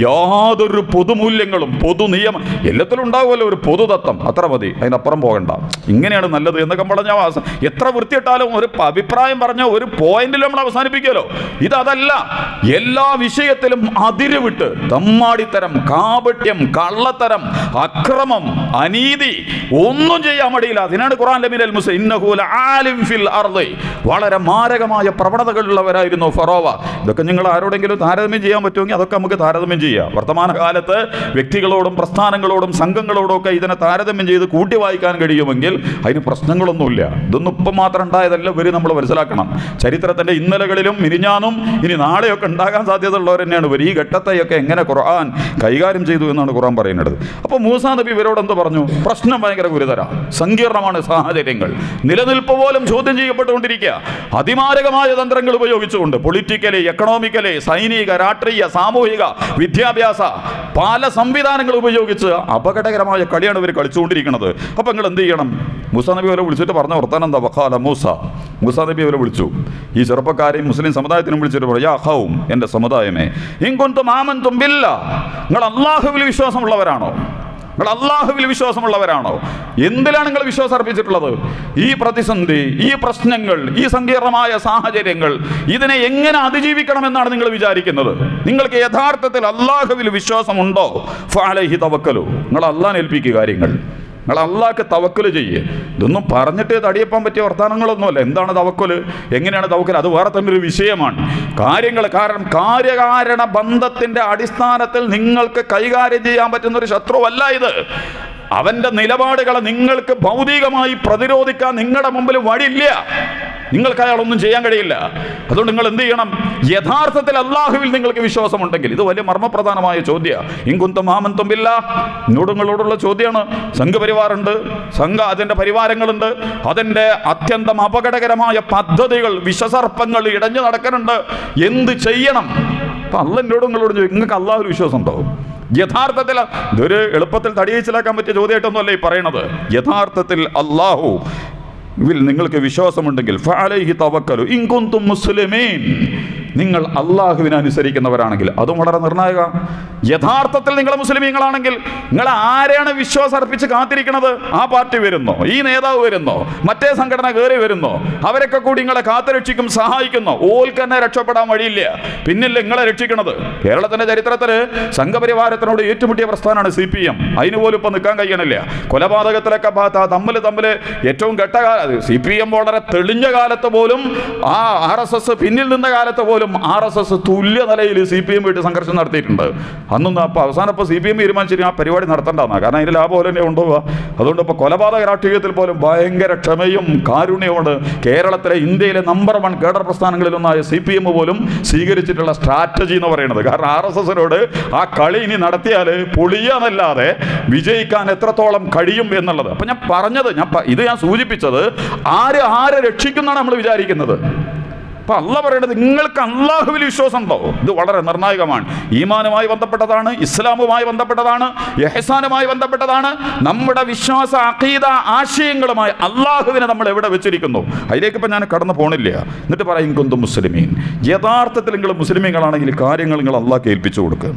യാതൊരു പൊതുമൂല്യങ്ങളും പൊതു നിയമം എല്ലാത്തിലും ഉണ്ടാവുമല്ലോ ഒരു പൊതുതത്വം അത്ര മതി അതിനപ്പുറം പോകണ്ട ഇങ്ങനെയാണ് നല്ലത് എന്നൊക്കെ പറഞ്ഞ അവസാനം എത്ര വൃത്തിയിട്ടാലും ഒരു പ- അഭിപ്രായം പറഞ്ഞ ഒരു പോയിന്റിൽ നമ്മൾ അവസാനിപ്പിക്കുമല്ലോ ഇതല്ല എല്ലാ വിഷയത്തിലും അതിരുവിട്ട് തമ്മാടിത്തരം കാപട്യം കള്ളത്തരം അക്രമം അനീതി ഒന്നും ചെയ്യാൻ മടിയില്ല അതിനാണ് ഖുറാൻ ലമിനൽ മുസ്ലിം ഇന്നഹു ലആലിം ഫിൽ അർളി വളരെ മാരകമായ പ്രവണതകളുള്ളവരായിരുന്നു ഫറോവ ഇതൊക്കെ നിങ്ങൾ ആരോടെങ്കിലും താരതമ്യം ചെയ്യാൻ പറ്റുമെങ്കിൽ അതൊക്കെ നമുക്ക് താരതമ്യം ചെയ്യാം വർത്തമാന കാലത്ത് വ്യക്തികളോടും പ്രസ്ഥാനങ്ങളോടും സംഘങ്ങളോടും ഒക്കെ ഇതിനെ താരതമ്യം ചെയ്ത് കൂട്ടി വായിക്കാൻ കഴിയുമെങ്കിൽ അതിന് പ്രശ്നങ്ങളൊന്നുമില്ല ഇതൊന്നും ഇപ്പം മാത്രം ഉണ്ടായതല്ല ഇവര് നമ്മൾ മനസ്സിലാക്കണം ചരിത്രത്തിന്റെ ഇന്നലകളിലും മിനിഞ്ഞാന്നും ഇനി നാളെയൊക്കെ ഉണ്ടാകാൻ സാധ്യതയുള്ളവർ തന്നെയാണ് ഇവർ ഈ ഘട്ടത്തെയൊക്കെ എങ്ങനെ ഖുർആൻ കൈകാര്യം ചെയ്തു എന്നാണ് ഖുർആൻ പറയുന്നത് അപ്പോൾ മൂസാ നബി ഇവരോട് എന്ത് പറഞ്ഞു പ്രശ്നം ഭയങ്കര ഗുരുതര സങ്കീർണമാണ് സാഹചര്യങ്ങൾ നിലനിൽപ്പ് പോലും ചോദ്യം ചെയ്യപ്പെട്ടുകൊണ്ടിരിക്കുക അതിമാരകമായ തന്ത്രങ്ങൾ ഉപയോഗിച്ചുകൊണ്ട് പൊളിറ്റിക്കലി എക്കണോമിക്കലി സൈനിക രാഷ്ട്രീയ സാമൂഹിക വിദ്യാഭ്യാസ പല സംവിധാനങ്ങൾ ഉപയോഗിച്ച് അപകടകരമായ കളിയാണ് ഇവർ കളിച്ചുകൊണ്ടിരിക്കുന്നത് അപ്പം നിങ്ങൾ എന്ത് ചെയ്യണം മൂസ നബി അവരെ വിളിച്ചിട്ട് പറഞ്ഞ വർത്താനം എന്താ വഖാല മൂസ മൂസ നബി അവരെ വിളിച്ചു ഈ ചെറുപ്പക്കാരെയും മുസ്ലിം സമുദായത്തിനും വിളിച്ചിട്ട് പറഞ്ഞു യാ ഹൗം എൻ്റെ സമുദായമേ ഇങ്കുന്തും ആമന്തും ബില്ല നിങ്ങൾ അള്ളാഹുവിൽ വിശ്വാസമുള്ളവരാണോ നിങ്ങൾ അള്ളാഹുവിൽ വിശ്വാസമുള്ളവരാണോ എന്തിലാണ് നിങ്ങൾ വിശ്വാസം അർപ്പിച്ചിട്ടുള്ളത് ഈ പ്രതിസന്ധി ഈ പ്രശ്നങ്ങൾ ഈ സങ്കീർണമായ സാഹചര്യങ്ങൾ ഇതിനെ എങ്ങനെ അതിജീവിക്കണമെന്നാണ് നിങ്ങൾ വിചാരിക്കുന്നത് നിങ്ങൾക്ക് യഥാർത്ഥത്തിൽ അള്ളാഹുവിൽ വിശ്വാസമുണ്ടോ ഫാലഹി തവക്കലു നിങ്ങൾ അള്ളാൻ ഏൽപ്പിക്കുക കാര്യങ്ങൾ നിങ്ങൾ അള്ളാഹ്ക്ക് തവക്കല് ചെയ്യേ ഇതൊന്നും പറഞ്ഞിട്ട് തടിയപ്പാൻ പറ്റിയ വർത്തമാനങ്ങളൊന്നുമല്ല എന്താണ് തവക്കല് എങ്ങനെയാണ് തവക്കൽ അത് വേറെ തന്നെ ഒരു വിഷയമാണ് കാര്യങ്ങൾ കാരണം കാര്യകാരണ ബന്ധത്തിന്റെ അടിസ്ഥാനത്തിൽ നിങ്ങൾക്ക് കൈകാര്യം ചെയ്യാൻ പറ്റുന്ന ഒരു ശത്രുവല്ല ഇത് അവന്റെ നിലപാടുകളെ നിങ്ങൾക്ക് ഭൗതികമായി പ്രതിരോധിക്കാൻ നിങ്ങളുടെ മുമ്പിൽ വഴിയില്ല നിങ്ങൾക്ക് അയാളൊന്നും ചെയ്യാൻ കഴിയില്ല അതുകൊണ്ട് നിങ്ങൾ എന്ത് ചെയ്യണം യഥാർത്ഥത്തിൽ അള്ളാഹുവിൽ നിങ്ങൾക്ക് വിശ്വാസമുണ്ടെങ്കിൽ ഇത് വലിയ മർമ്മപ്രധാനമായ ചോദ്യ ഇങ്കുന്തം മാമന്തും ഇല്ല എന്നോട് നിങ്ങളോടുള്ള ചോദ്യമാണ് സംഘപരിവാറുണ്ട് സംഘ അതിൻ്റെ പരിവാരങ്ങളുണ്ട് അതിൻ്റെ അത്യന്തം അപകടകരമായ പദ്ധതികൾ വിഷസർപ്പങ്ങൾ ഇടഞ്ഞു നടക്കുന്നുണ്ട് എന്ത് ചെയ്യണം അപ്പൊ അല്ല എന്നോട് നിങ്ങളോട് ചോദിക്കും നിങ്ങൾക്ക് അള്ളാഹുൽ വിശ്വാസം ഉണ്ടോ യഥാർത്ഥത്തിൽ ഇതൊരു എളുപ്പത്തിൽ തടിയിച്ചിലാക്കാൻ പറ്റിയ ചോദ്യമായിട്ടൊന്നുമല്ല ഈ പറയണത് യഥാർത്ഥത്തിൽ അള്ളാഹു വിൽ നിങ്ങൾക്ക് വിശ്വാസമുണ്ടെങ്കിൽ ഫഅലൈഹി തവക്കലു ഇൻ കുന്തും മുസ്ലിമീൻ നിങ്ങൾ അള്ളാഹുവിനെ അനുസരിക്കുന്നവരാണെങ്കിൽ അതും വളരെ നിർണായക യഥാർത്ഥത്തിൽ നിങ്ങൾ മുസ്ലിമീങ്ങളാണെങ്കിൽ നിങ്ങൾ ആരെയാണ് വിശ്വാസം അർപ്പിച്ച് കാത്തിരിക്കുന്നത് ആ പാർട്ടി വരുന്നോ ഈ നേതാവ് വരുന്നോ മറ്റേ സംഘടന കയറി വരുന്നോ അവരൊക്കെ കൂടി നിങ്ങളെ കാത്തുരക്ഷിക്കും സഹായിക്കുന്നോ ഓൽക്ക് തന്നെ രക്ഷപ്പെടാൻ വഴിയില്ല പിന്നില്ല നിങ്ങളെ രക്ഷിക്കണത് കേരളത്തിന്റെ ചരിത്രത്തിൽ സംഘപരിവാരത്തിനോട് ഏറ്റുമുട്ടിയ പ്രസ്ഥാനമാണ് സി പി എം അതിന് പോലും ഇപ്പൊ നിൽക്കാൻ കഴിയണില്ല കൊലപാതകത്തിലൊക്കെ തമ്മിൽ തമ്മിൽ ഏറ്റവും ഘട്ട സി പി എം വളരെ തെളിഞ്ഞ കാലത്ത് പോലും ആ ആർ എസ് എസ് പിന്നിൽ നിന്ന കാലത്ത് പോലും ആർ എസ് എസ് തുല്യ നിലയിൽ സി പി എം ആയിട്ട് സംഘർഷം നടത്തിയിട്ടുണ്ട് അന്നൊന്നും അപ്പോൾ അവസാനം ഇപ്പോൾ സി പി എം തീരുമാനിച്ചിട്ട് ആ പരിപാടി നടത്തണ്ടെന്നാണ് കാരണം അതിന് ലാഭം പോലെ തന്നെ കൊണ്ടുപോവുക അതുകൊണ്ട് ഇപ്പോൾ കൊലപാതക രാഷ്ട്രീയത്തിൽ പോലും ഭയങ്കര ക്ഷമയും കാരുണ്യവുമാണ് കേരളത്തിലെ ഇന്ത്യയിലെ നമ്പർ വൺ കേഡർ പ്രസ്ഥാനങ്ങളിലൊന്നായ സി പി എം പോലും സ്വീകരിച്ചിട്ടുള്ള സ്ട്രാറ്റജി എന്ന് പറയുന്നത് കാരണം ആർ എസ് എസിനോട് ആ കളി ഇനി നടത്തിയാൽ പൊളിയാന്നല്ലാതെ വിജയിക്കാൻ എത്രത്തോളം കഴിയും എന്നുള്ളത് അപ്പം ഞാൻ പറഞ്ഞത് ഞാൻ പ- ഇത് ഞാൻ സൂചിപ്പിച്ചത് ആര് ആരെ രക്ഷിക്കുന്നതാണ് നമ്മൾ വിചാരിക്കുന്നത് അപ്പൊ അല്ല പറയേണ്ടത് നിങ്ങൾക്ക് അള്ളാഹുവിൽ വിശ്വാസം ഉണ്ടോ ഇത് വളരെ നിർണായകമാണ് ഈമാനുമായി ബന്ധപ്പെട്ടതാണ് ഇസ്ലാമുമായി ബന്ധപ്പെട്ടതാണ് യഹസാനുമായി ബന്ധപ്പെട്ടതാണ് നമ്മുടെ വിശ്വാസ അഖീദ ആശയങ്ങളുമായി അള്ളാഹുവിനെ നമ്മൾ എവിടെ വെച്ചിരിക്കുന്നു അതിലേക്ക് ഇപ്പം ഞാൻ കടന്നു പോണില്ല എന്നിട്ട് പറയും കൊന്തു മുസ്ലിമീൻ യഥാർത്ഥത്തിൽ നിങ്ങൾ മുസ്ലിമീങ്ങളാണെങ്കിൽ കാര്യങ്ങൾ നിങ്ങൾ അള്ളാഹ് ഏൽപ്പിച്ചു കൊടുക്കുക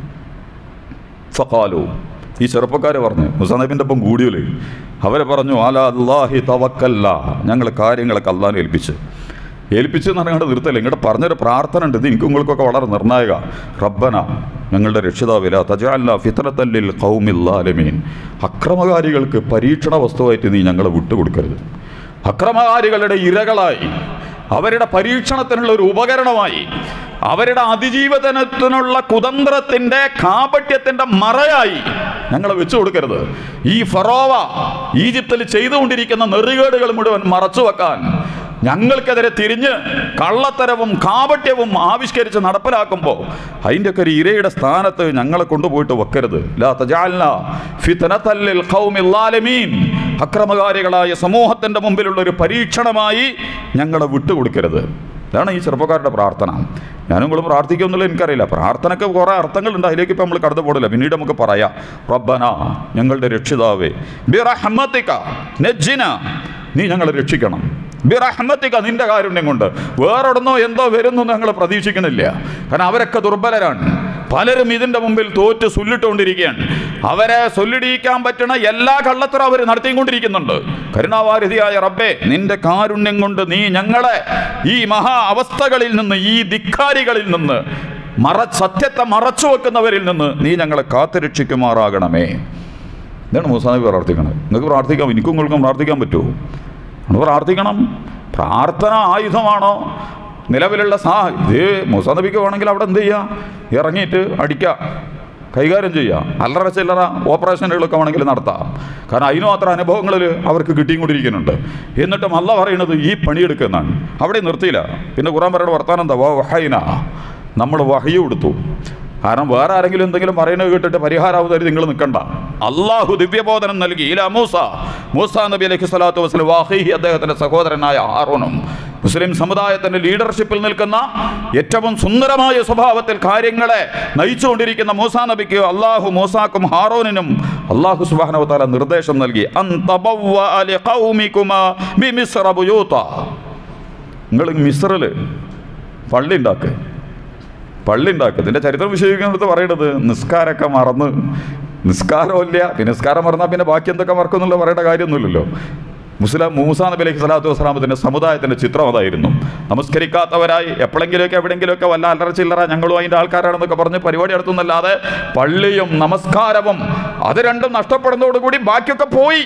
ഫഖാലു ഈ ചെറുപ്പക്കാർ പറഞ്ഞു മുസാനബിൻ്റെ ഒപ്പം കൂടിയല് അവരെ പറഞ്ഞു അല അള്ളാഹി തവക്കല്ല ഞങ്ങൾ കാര്യങ്ങളൊക്കെ അള്ളാഹിനെ ഏൽപ്പിച്ച് ഏൽപ്പിച്ച് എന്ന് പറഞ്ഞാൽ നിർത്തല്ല ഇങ്ങോട്ട് പറഞ്ഞൊരു പ്രാർത്ഥന ഉണ്ട് ഇത് എനിക്കും നിങ്ങൾക്കൊക്കെ വളരെ നിർണായക റബ്ബന ഞങ്ങളുടെ രക്ഷിതാവില തജാല്ല ഫിത്രത്തല്ലിൽ കൗമില്ലാലമീൻ അക്രമകാരികൾക്ക് പരീക്ഷണ വസ്തുവായിട്ട് നീ ഞങ്ങളെ വിട്ടുകൊടുക്കരുത് അക്രമകാരികളുടെ ഇരകളായി അവരുടെ പരീക്ഷണത്തിനുള്ള ഒരു ഉപകരണമായി അവരുടെ അതിജീവനത്തിനുള്ള കുതന്ത്രത്തിന്റെ കാപട്യത്തിന്റെ മറയായി ഞങ്ങളെ വെച്ചു കൊടുക്കരുത് ഈ ഫറോവ ഈജിപ്തിൽ ചെയ്തുകൊണ്ടിരിക്കുന്ന നെറുകേടുകൾ മുഴുവൻ മറച്ചു വെക്കാൻ ഞങ്ങൾക്കെതിരെ തിരിഞ്ഞ് കള്ളത്തരവും കാപട്യവും ആവിഷ്കരിച്ച് നടപ്പിലാക്കുമ്പോൾ അതിൻ്റെയൊക്കെ ഒരു ഇരയുടെ സ്ഥാനത്ത് ഞങ്ങളെ കൊണ്ടുപോയിട്ട് വെക്കരുത് ലാ തജാൽന ഫിത്നത്തല്ലിൽ ഖൗമിൽ ളാലിമീൻ. അക്രമകാരികളായ സമൂഹത്തിൻ്റെ മുമ്പിലുള്ള ഒരു പരീക്ഷണമായി ഞങ്ങളെ വിട്ടുകൊടുക്കരുത് ഇതാണ് ഈ ചെറുപ്പക്കാരുടെ പ്രാർത്ഥന ഞാനും നിങ്ങളും പ്രാർത്ഥിക്കുമെന്നുള്ള എനിക്കറിയില്ല പ്രാർത്ഥനയ്ക്ക് കുറേ അർത്ഥങ്ങളുണ്ട് അതിലേക്ക് ഇപ്പം നമ്മൾ കടന്നു പോടില്ല പിന്നീട് നമുക്ക് പറയാം റബ്ബന ഞങ്ങളുടെ രക്ഷിതാവേ ബിറഹ്മത്തിക നജ്ജിന നീ ഞങ്ങളെ രക്ഷിക്കണം ബിറഹ്മത്തിക നിന്റെ കാരുണ്യം കൊണ്ട് വേറെവിടുന്നോ എന്തോ വരുന്നു ഞങ്ങൾ പ്രതീക്ഷിക്കണില്ല കാരണം അവരൊക്കെ ദുർബലരാണ് പലരും ഇതിൻ്റെ മുമ്പിൽ തോറ്റ് സുല്ലിട്ടുകൊണ്ടിരിക്കുകയാണ് അവരെ സൊല്ലിടിയിക്കാൻ പറ്റണ എല്ലാ കള്ളത്തരം അവർ നടത്തിക്കൊണ്ടിരിക്കുന്നുണ്ട് കരുണാവാരിധിയായ റബ്ബേ നിന്റെ കാരുണ്യം കൊണ്ട് നീ ഞങ്ങളെ ഈ മഹാ അവസ്ഥകളിൽ നിന്ന് ഈ ധിക്കാരികളിൽ നിന്ന് മറ സത്യത്തെ മറച്ചു വെക്കുന്നവരിൽ നിന്ന് നീ ഞങ്ങളെ കാത്തുരക്ഷിക്കുമാറാകണമേ ഇതാണ് മൂസാനബി പ്രാർത്ഥിക്കണത് നിങ്ങൾക്ക് പ്രാർത്ഥിക്കാം എനിക്കും നിങ്ങൾക്കും പ്രാർത്ഥിക്കാൻ പറ്റുമോ നമ്മൾ പ്രാർത്ഥിക്കണം പ്രാർത്ഥന ആയുധമാണോ നിലവിലുള്ള സാ ഇത് മൂസാ നബിക്ക് വേണമെങ്കിൽ അവിടെ എന്ത് ചെയ്യുക ഇറങ്ങിയിട്ട് അടിക്കുക കൈകാര്യം ചെയ്യുക അല്ലറ ചില്ലറ ഓപ്പറേഷനുകളൊക്കെ വേണമെങ്കിൽ നടത്താം കാരണം അതിനും അത്ര അനുഭവങ്ങളിൽ അവർക്ക് കിട്ടിയും കൊണ്ടിരിക്കുന്നുണ്ട് എന്നിട്ടും അല്ല പറയുന്നത് ഈ പണിയെടുക്കുന്നതാണ് അവിടെ നിർത്തിയില്ല പിന്നെ ഖുറാൻ പറയുന്ന വർത്താനം എന്താ വഹൈന നമ്മൾ വഹയും കൊടുത്തു കാരണം വേറെ ആരെങ്കിലും എന്തെങ്കിലും പറയുന്നത് കേട്ടിട്ട് പരിഹാരാവതാരി നിങ്ങൾ നിൽക്കണ്ട അള്ളാഹു ദിവ്യബോധനം നൽകി ഇല മൂസ മൂസ നബി അലൈഹി സ്വലാത്തു വസ്ലം വാഹിഹി അദ്ദേഹത്തിന്റെ സഹോദരനായ ഹാറൂനും മുസ്ലിം സമുദായത്തിന്റെ ലീഡർഷിപ്പിൽ നിൽക്കുന്ന ഏറ്റവും സുന്ദരമായ സ്വഭാവത്തിൽ കാര്യങ്ങളെ നയിച്ചുകൊണ്ടിരിക്കുന്ന മൂസാ നബിക്ക് അള്ളാഹു മൂസാക്കും ഹാറൂനിനും അള്ളാഹു സുബാനവതാല നിർദ്ദേശം നൽകി അൻ തബവ്വഅ ലിഖൗമികുമാ ബിമിസ്റ ബുയൂത. നിങ്ങൾ മിസ്റിൽ പള്ളി ഉണ്ടാക്കുക പള്ളി ഉണ്ടാക്കുക ഇതിൻ്റെ ചരിത്രം വിശദീകരിക്കുന്നിടത്ത് പറയണത് നിസ്കാരമൊക്കെ മറന്ന് നിസ്കാരമില്ല പിന്നെ നിസ്കാരം മറന്നാൽ പിന്നെ ബാക്കി എന്തൊക്കെ മറക്കുന്നുള്ള പറയേണ്ട കാര്യമൊന്നുമില്ലല്ലോ മുസ്ലിം മൂസാ നബി അലൈഹി സ്വലാത്തു വസ്സലാമത്തിൻ്റെ സമുദായത്തിൻ്റെ ചിത്രം അതായിരുന്നു നമസ്കരിക്കാത്തവരായി എപ്പോഴെങ്കിലുമൊക്കെ എവിടെയെങ്കിലുമൊക്കെ വല്ല അല്ലറ ചില്ലറ ഞങ്ങളും അതിൻ്റെ ആൾക്കാരാണെന്നൊക്കെ പറഞ്ഞ് പരിപാടി നടത്തുന്നല്ലാതെ പള്ളിയും നമസ്കാരവും അത് രണ്ടും നഷ്ടപ്പെടുന്നതോടുകൂടി ബാക്കിയൊക്കെ പോയി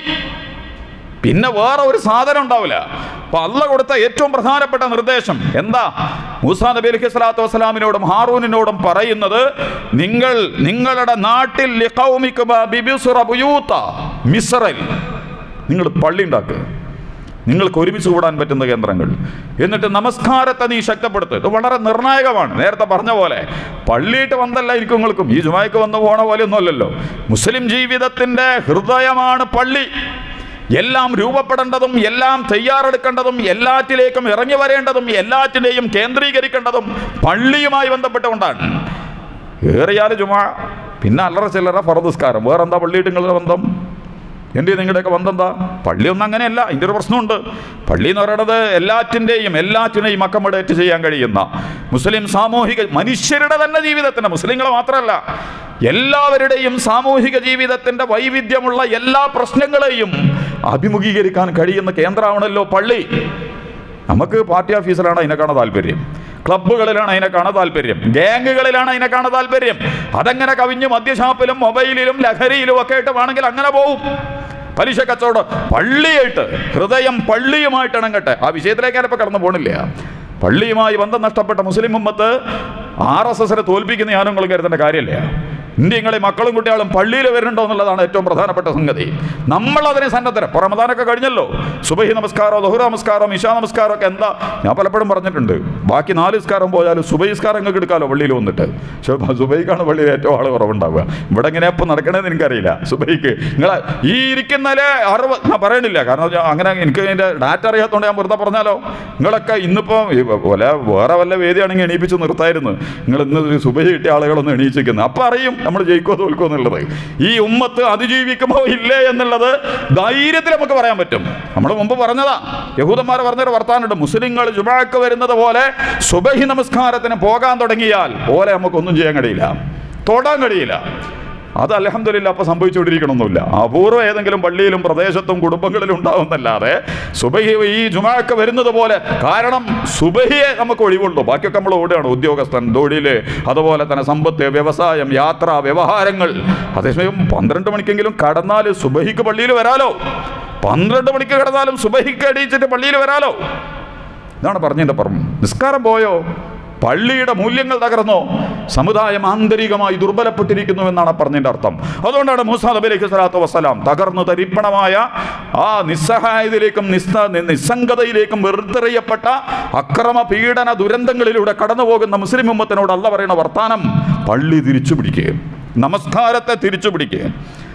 പിന്നെ വേറെ ഒരു സാധനം ഉണ്ടാവില്ല അപ്പൊ അല്ല കൊടുത്ത ഏറ്റവും പ്രധാനപ്പെട്ട നിർദ്ദേശം എന്താ മൂസാ നബി അലൈഹി സ്വലാത്തു വസ്സലാമിനോടും ഹാറൂനിനോടും പറയുന്നത് നിങ്ങൾ നിങ്ങളുടെ നാട്ടിൽ ലിഖൗമിക്കുമ ബിബിസുറ ബുയൂത്ത മിസ്രയിൽ നിങ്ങൾ പള്ളി ഉണ്ടാക്കുക നിങ്ങൾക്ക് ഒരുമിച്ച് കൂടാൻ പറ്റുന്ന കേന്ദ്രങ്ങൾ എന്നിട്ട് നമസ്കാരത്തെ നീ ശക്തപ്പെടുത്തുക ഇത് വളരെ നിർണായകമാണ് നേരത്തെ പറഞ്ഞ പോലെ പള്ളിയിട്ട് വന്നല്ല എനിക്ക് നിങ്ങൾക്കും ഈ ജുമായ്ക്ക് വന്ന് പോണ പോലെയൊന്നും അല്ലല്ലോ മുസ്ലിം ജീവിതത്തിൻ്റെ ഹൃദയമാണ് പള്ളി എല്ലാം രൂപപ്പെടേണ്ടതും എല്ലാം തയ്യാറെടുക്കേണ്ടതും എല്ലാറ്റിലേക്കും ഇറങ്ങി വരേണ്ടതും എല്ലാറ്റിനെയും കേന്ദ്രീകരിക്കേണ്ടതും പള്ളിയുമായി ബന്ധപ്പെട്ടുകൊണ്ടാണ് ഏറിയാൽ ജുമാ പിന്നെ അല്ലറ ചില്ലറ ഫറദുസ്കാരം വേറെന്താ പള്ളിയിട്ട് നിങ്ങളുടെ ബന്ധം എൻ്റെ നിങ്ങളുടെയൊക്കെ ബന്ധം എന്താ പള്ളിയൊന്നും അങ്ങനെയല്ല അതിൻ്റെ ഒരു പ്രശ്നമുണ്ട് പള്ളി എന്ന് പറയുന്നത് എല്ലാറ്റിൻ്റെയും എല്ലാറ്റിനെയും അക്കമഡേറ്റ് ചെയ്യാൻ കഴിയുന്ന മുസ്ലിം സാമൂഹിക മനുഷ്യരുടെ തന്നെ ജീവിതത്തിന് മുസ്ലിങ്ങളെ മാത്രമല്ല എല്ലാവരുടെയും സാമൂഹിക ജീവിതത്തിൻ്റെ വൈവിധ്യമുള്ള എല്ലാ പ്രശ്നങ്ങളെയും അഭിമുഖീകരിക്കാൻ കഴിയുന്ന കേന്ദ്രമാണല്ലോ പള്ളി നമുക്ക് പാർട്ടി ഓഫീസിലാണ് അതിനെ കാണാൻ താല്പര്യം ക്ലബ്ബുകളിലാണ് അതിനെ കാണാൻ താല്പര്യം ഗാങ്ങുകളിലാണ് അതിനെ കാണാൻ താല്പര്യം അതങ്ങനെ കവിഞ്ഞ് മദ്യഷാപ്പിലും മൊബൈലിലും ലഹരിയിലും ഒക്കെ ആയിട്ട് വേണമെങ്കിൽ അങ്ങനെ പോവും പലിശ കച്ചവടം പള്ളിയായിട്ട് ഹൃദയം പള്ളിയുമായിട്ട് ഇണങ്ങട്ടെ ആ വിഷയത്തിലേക്ക് ഞാനിപ്പോൾ കടന്നു പോണില്ല പള്ളിയുമായി ബന്ധം നഷ്ടപ്പെട്ട മുസ്ലിം ഉമ്മത്ത് ആർ എസ് എസിനെ തോൽപ്പിക്കുന്ന ഞാനും നിങ്ങളും കരുതേണ്ട കാര്യമില്ല ഇന്ത്യങ്ങളെ മക്കളും കുട്ടികളും പള്ളിയിൽ വരുന്നുണ്ടോ എന്നുള്ളതാണ് ഏറ്റവും പ്രധാനപ്പെട്ട സംഗതി നമ്മൾ അതിനെ സന്നദ്ധരം ഇപ്പോൾ റമദാനൊക്കെ കഴിഞ്ഞല്ലോ സുബഹി നമസ്കാരം ദഹുറ നമസ്കാരം ഇഷാ നമസ്കാരം ഒക്കെ എന്താ ഞാൻ പലപ്പോഴും പറഞ്ഞിട്ടുണ്ട് ബാക്കി നാല് നിസ്കാരം പോയാലും സുബഹിസ്കാരം നിങ്ങൾക്ക് എടുക്കാമല്ലോ പള്ളിയിൽ വന്നിട്ട് പക്ഷേ സുബഹിക്കാണ് പള്ളിയിൽ ഏറ്റവും ആൾ കുറവുണ്ടാവുക ഇവിടെ എങ്ങനെ ഇപ്പോൾ നടക്കണേന്ന് എനിക്കറിയില്ല സുബഹിക്ക് നിങ്ങൾ ഈ ഇരിക്കുന്നതിലെ അറിവ് ഞാൻ പറയണില്ല കാരണം ഞാൻ അങ്ങനെ എനിക്ക് അതിൻ്റെ ഡാറ്റ അറിയാത്തതുകൊണ്ട് ഞാൻ വെറുതെ പറഞ്ഞാലോ നിങ്ങളൊക്കെ ഇന്നിപ്പോൾ വല്ല വേറെ വല്ല വേദിയാണെങ്കിൽ എണീപ്പിച്ച് നിർത്തായിരുന്നു നിങ്ങൾ ഇന്ന് സുബഹി കിട്ടിയ ആളുകളൊന്നും എണീച്ചിരിക്കുന്നത് അപ്പം അറിയും നമ്മൾ ജയിക്കോ തോൽക്കോ എന്നുള്ളത് ഈ ഉമ്മത്ത് അതിജീവിക്കുമോ ഇല്ലേ എന്നുള്ളത് ധൈര്യത്തിൽ നമുക്ക് പറയാൻ പറ്റും നമ്മൾ മുമ്പ് പറഞ്ഞതാ യഹൂദന്മാർ പറഞ്ഞൊരു വർത്താനുണ്ട് മുസ്ലിങ്ങൾ ജുമാക്ക് വരുന്നത് പോലെ സുബഹി നമസ്കാരത്തിന് പോകാൻ തുടങ്ങിയാൽ പോലെ നമുക്കൊന്നും ചെയ്യാൻ കഴിയില്ല തൊടാൻ കഴിയില്ല അത് അലഹമില്ല അപ്പോൾ സംഭവിച്ചുകൊണ്ടിരിക്കണമെന്നില്ല അപൂർവം ഏതെങ്കിലും പള്ളിയിലും പ്രദേശത്തും കുടുംബങ്ങളിലും ഉണ്ടാവുന്നല്ലാതെ സുബഹി ഈ ജുമാക്ക് വരുന്നത് പോലെ കാരണം സുബഹിയെ നമുക്ക് ഒഴിവുള്ളൂ ബാക്കിയൊക്കെ നമ്മൾ ഓടുകയാണ് ഉദ്യോഗസ്ഥൻ തൊഴിൽ അതുപോലെ തന്നെ സമ്പത്ത് വ്യവസായം യാത്ര വ്യവഹാരങ്ങൾ അതേസമയം പന്ത്രണ്ട് മണിക്കെങ്കിലും കടന്നാൽ സുബഹിക്ക് പള്ളിയിൽ വരാലോ പന്ത്രണ്ട് മണിക്ക് കിടന്നാലും സുബഹിക്ക് അടിയിച്ചിട്ട് പള്ളിയിൽ വരാലോ ഇതാണ് പറഞ്ഞതിൻ്റെ പുറം നിസ്കാരം പോയോ പള്ളിയുടെ മൂല്യങ്ങൾ തകർന്നോ സമുദായം ആന്തരികമായി ദുർബലപ്പെട്ടിരിക്കുന്നു എന്നാണ് പറഞ്ഞതിൻ്റെ അർത്ഥം അതുകൊണ്ടാണ് മൂസാ നബി അലൈഹി സ്വലാത്തു വസ്സലാം തകർന്നു തരിപ്പണമായ ആ നിസ്സഹായതയിലേക്കും നിസ്സ നിസ്സംഗതയിലേക്കും വെറുതെറിയപ്പെട്ട അക്രമ പീഡന ദുരന്തങ്ങളിലൂടെ കടന്നു പോകുന്ന മുസ്ലിം ഉമ്മത്തിനോട് അല്ല പറയുന്ന വർത്താനം പള്ളി തിരിച്ചു പിടിക്കുക നമസ്കാരത്തെ തിരിച്ചു പിടിക്കുക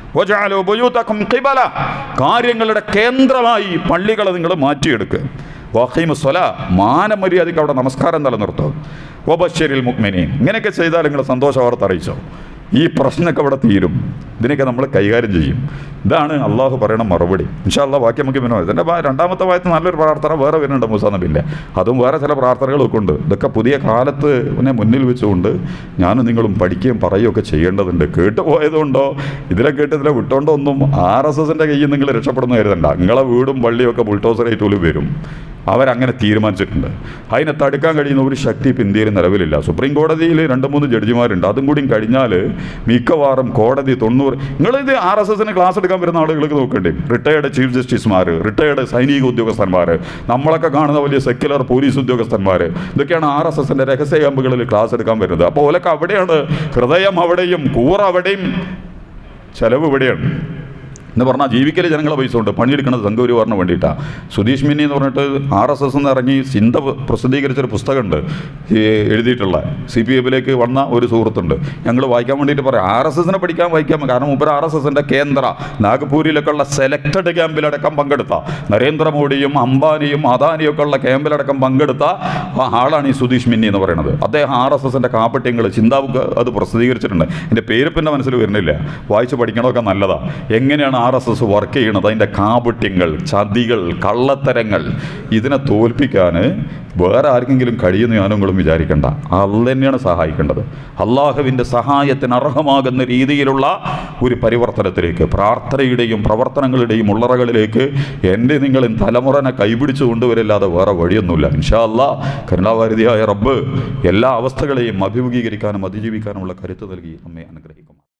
വജഅലു ബുയൂതക്കും ഖിബല കാര്യങ്ങളുടെ കേന്ദ്രമായി പള്ളികളെ നിങ്ങൾ മാറ്റിയെടുക്കുക വഹീമുസ്വല മാനമര്യാദയ്ക്ക് അവിടെ നമസ്കാരം നിലനിർത്തും വബശ്ശരിൽ മുക്മിനീൻ ഇങ്ങനെയൊക്കെ ചെയ്താൽ നിങ്ങൾ സന്തോഷ വാർത്ത അറിയിച്ചോ ഈ പ്രശ്നമൊക്കെ അവിടെ തീരും ഇതിനൊക്കെ നമ്മൾ കൈകാര്യം ചെയ്യും ഇതാണ് അള്ളാഹു പറയണ മറുപടി ഇൻഷാല്ല വാക്യം നമുക്ക് പിന്നെ ഇതിൻ്റെ രണ്ടാമത്തെ വായത്ത് നല്ലൊരു പ്രാർത്ഥന വേറെ വരുന്നുണ്ട് മൂസാ നബിൻ്റെ അതും വേറെ ചില പ്രാർത്ഥനകളൊക്കെ ഉണ്ട് ഇതൊക്കെ പുതിയ കാലത്ത് പിന്നെ മുന്നിൽ വെച്ചുകൊണ്ട് ഞാനും നിങ്ങളും പഠിക്കുകയും പറയുകയൊക്കെ ചെയ്യേണ്ടതുണ്ട് കേട്ട് പോയതുകൊണ്ടോ ഇതിലെ കേട്ട് ഇതിലെ വിട്ടോണ്ടോ ഒന്നും ആർ എസ് എസിൻ്റെ കയ്യിൽ നിങ്ങൾ രക്ഷപ്പെടുന്ന കരുതണ്ട നിങ്ങളെ വീടും പള്ളിയൊക്കെ ബുൾട്ടോസറായിട്ട് പോലും വരും അവരങ്ങനെ തീരുമാനിച്ചിട്ടുണ്ട് അതിനെ തടുക്കാൻ കഴിയുന്ന ഒരു ശക്തി ഇപ്പം ഇന്ത്യയിൽ നിലവിലില്ല സുപ്രീം കോടതിയിൽ രണ്ട് മൂന്ന് ജഡ്ജിമാരുണ്ട് അതും കൂടി കഴിഞ്ഞാൽ മിക്കവാറും കോടതി തൊണ്ണൂറ് നിങ്ങളിത് ആർ എസ് എസിന് ക്ലാസ് എടുക്കാൻ വരുന്ന ആളുകൾക്ക് നോക്കേണ്ടി റിട്ടയർഡ് ചീഫ് ജസ്റ്റിസുമാർ റിട്ടയർഡ് സൈനിക ഉദ്യോഗസ്ഥന്മാർ നമ്മളൊക്കെ കാണുന്ന വലിയ സെക്യുലർ പോലീസ് ഉദ്യോഗസ്ഥന്മാർ ഇതൊക്കെയാണ് ആർ എസ് എസിൻ്റെ രഹസ്യ ക്യാമ്പുകളിൽ ക്ലാസ് എടുക്കാൻ വരുന്നത് അപ്പോൾ ഓലൊക്കെ അവിടെയാണ് ഹൃദയം അവിടെയും കൂറ അവിടെയും ചെലവ് ഇവിടെയാണ് എന്ന് പറഞ്ഞാൽ ജീവിക്കൽ ജനങ്ങളെ പൈസ ഉണ്ട് പണിയെടുക്കുന്നത് സംഘപരിവാറിന് വേണ്ടിയിട്ടാണ് സുധീഷ് മിന്നി എന്ന് പറഞ്ഞിട്ട് ആർ എസ് എസ് എന്ന് ഇറങ്ങി ചിന്ത പ്രസിദ്ധീകരിച്ചൊരു പുസ്തകമുണ്ട് ഈ എഴുതിയിട്ടുള്ള സി പി എമ്മിലേക്ക് വന്ന ഒരു സുഹൃത്തുണ്ട് ഞങ്ങൾ വായിക്കാൻ വേണ്ടിയിട്ട് പറയാം ആർ എസ് എസിനെ പഠിക്കാൻ വായിക്കാം കാരണം മുമ്പ് ആർ എസ് എസിൻ്റെ കേന്ദ്ര നാഗ്പൂരിലൊക്കെ ഉള്ള സെലക്റ്റഡ് ക്യാമ്പിലടക്കം പങ്കെടുത്ത നരേന്ദ്രമോദിയും അംബാനിയും അദാനിയൊക്കെ ഉള്ള ക്യാമ്പിലടക്കം പങ്കെടുത്ത ആ ആളാണ് ഈ സുധീഷ് മിന്നി എന്ന് പറയുന്നത് അദ്ദേഹം ആർ എസ് എസിൻ്റെ കാപ്പട്യങ്ങൾ ചിന്താബുക്ക് അത് പ്രസിദ്ധീകരിച്ചിട്ടുണ്ട് എൻ്റെ പേര് പിന്നെ മനസ്സിൽ വരുന്നില്ല വായിച്ച് പഠിക്കണമൊക്കെ നല്ലതാണ് എങ്ങനെയാണ് ആർ എസ് എസ് വർക്ക് ചെയ്യണത് അതിൻ്റെ കാപട്യങ്ങൾ ചതികൾ കള്ളത്തരങ്ങൾ ഇതിനെ തോൽപ്പിക്കാൻ വേറെ ആർക്കെങ്കിലും കഴിയുമെന്ന് ഞാനും വിചാരിക്കേണ്ട അല്ല തന്നെയാണ് സഹായിക്കേണ്ടത് അള്ളാഹുവിൻ്റെ സഹായത്തിന് അർഹമാകുന്ന രീതിയിലുള്ള ഒരു പരിവർത്തനത്തിലേക്ക് പ്രാർത്ഥനയുടെയും പ്രവർത്തനങ്ങളുടെയും ഉള്ളറകളിലേക്ക് എൻ്റെ നിങ്ങൾ തലമുറനെ കൈപിടിച്ചു കൊണ്ടുവരില്ലാതെ വേറെ വഴിയൊന്നുമില്ല ഇൻഷാ അല്ലാ കരുണാവാരിധിയായ റബ്ബ് എല്ലാ അവസ്ഥകളെയും അഭിമുഖീകരിക്കാനും അതിജീവിക്കാനുമുള്ള കരുത്ത് നൽകി നമ്മെ അനുഗ്രഹിക്കും